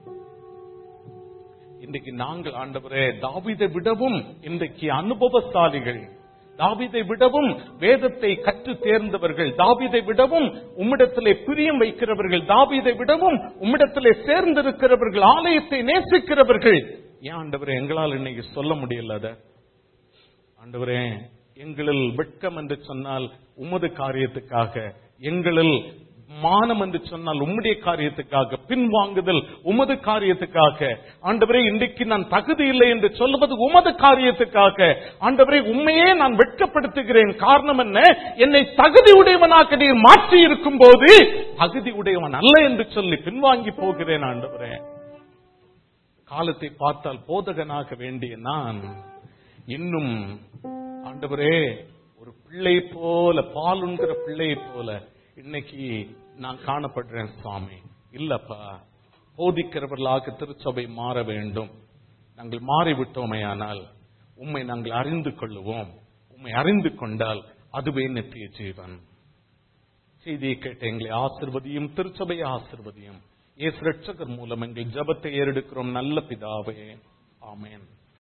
இன்றைக்கு நாங்கள் ஆண்டவரே தாவீதை விடவும் இன்றைக்கு அனுபவசாலிகள் தாவீதை விடவும் வேதத்தை கற்று தேர்ந்தவர்கள் தாவீதை விடவும் உம்மிடத்திலே பிரியம் வைக்கிறவர்கள் தாவீதை விடவும் உம்மிடத்திலே சேர்ந்திருக்கிறவர்கள் ஆலயத்தை நேசிக்கிறவர்கள் ஏன் ஆண்டவரே எங்களால் இன்னைக்கு சொல்ல முடியல அத ஆண்டவரே எங்களில் வெட்கம் என்று சொன்னால் உமது காரியத்துக்காக எங்களில் மானம் என்று சொன்னால் உம்முடைய காரியத்துக்காக பின்வாங்குதல் உமது காரியத்துக்காக ஆண்டவரே இன்றைக்கு நான் தகுதி இல்லை என்று சொல்லுவது உமது காரியத்துக்காக ஆண்டவரே உண்மையே நான் வெட்கப்படுத்துகிறேன் காரணம் என்ன என்னை தகுதி உடையவனாக நீர் மாற்றி இருக்கும் போது தகுதி உடையவன் அல்ல என்று சொல்லி பின்வாங்கி போகிறேன் ஆண்டவரே காலத்தை பார்த்தால் போதகனாக வேண்டிய நான் இன்னும் ஆண்டவரே ஒரு பிள்ளை போல பால் உண்கிற பிள்ளை போல இன்னைக்கு நான் காணப்படுறேன் சுவாமி இல்லப்பா போதிக்கிறவர்களாக திருச்சபை மாற வேண்டும் நாங்கள் மாறிவிட்டோமையானால் உம்மை நாங்கள் அறிந்து கொள்ளுவோம் உம்மை அறிந்து கொண்டால் அதுவே நித்திய ஜீவன் செய்தியை கேட்ட எங்களை ஆசிர்வதியும் திருச்சபையை ஆசிர்வதியும் ஏசு ரட்சகர் மூலம் எங்கள் ஜபத்தை ஏறெடுக்கிறோம் நல்ல பிதாவே ஆமேன்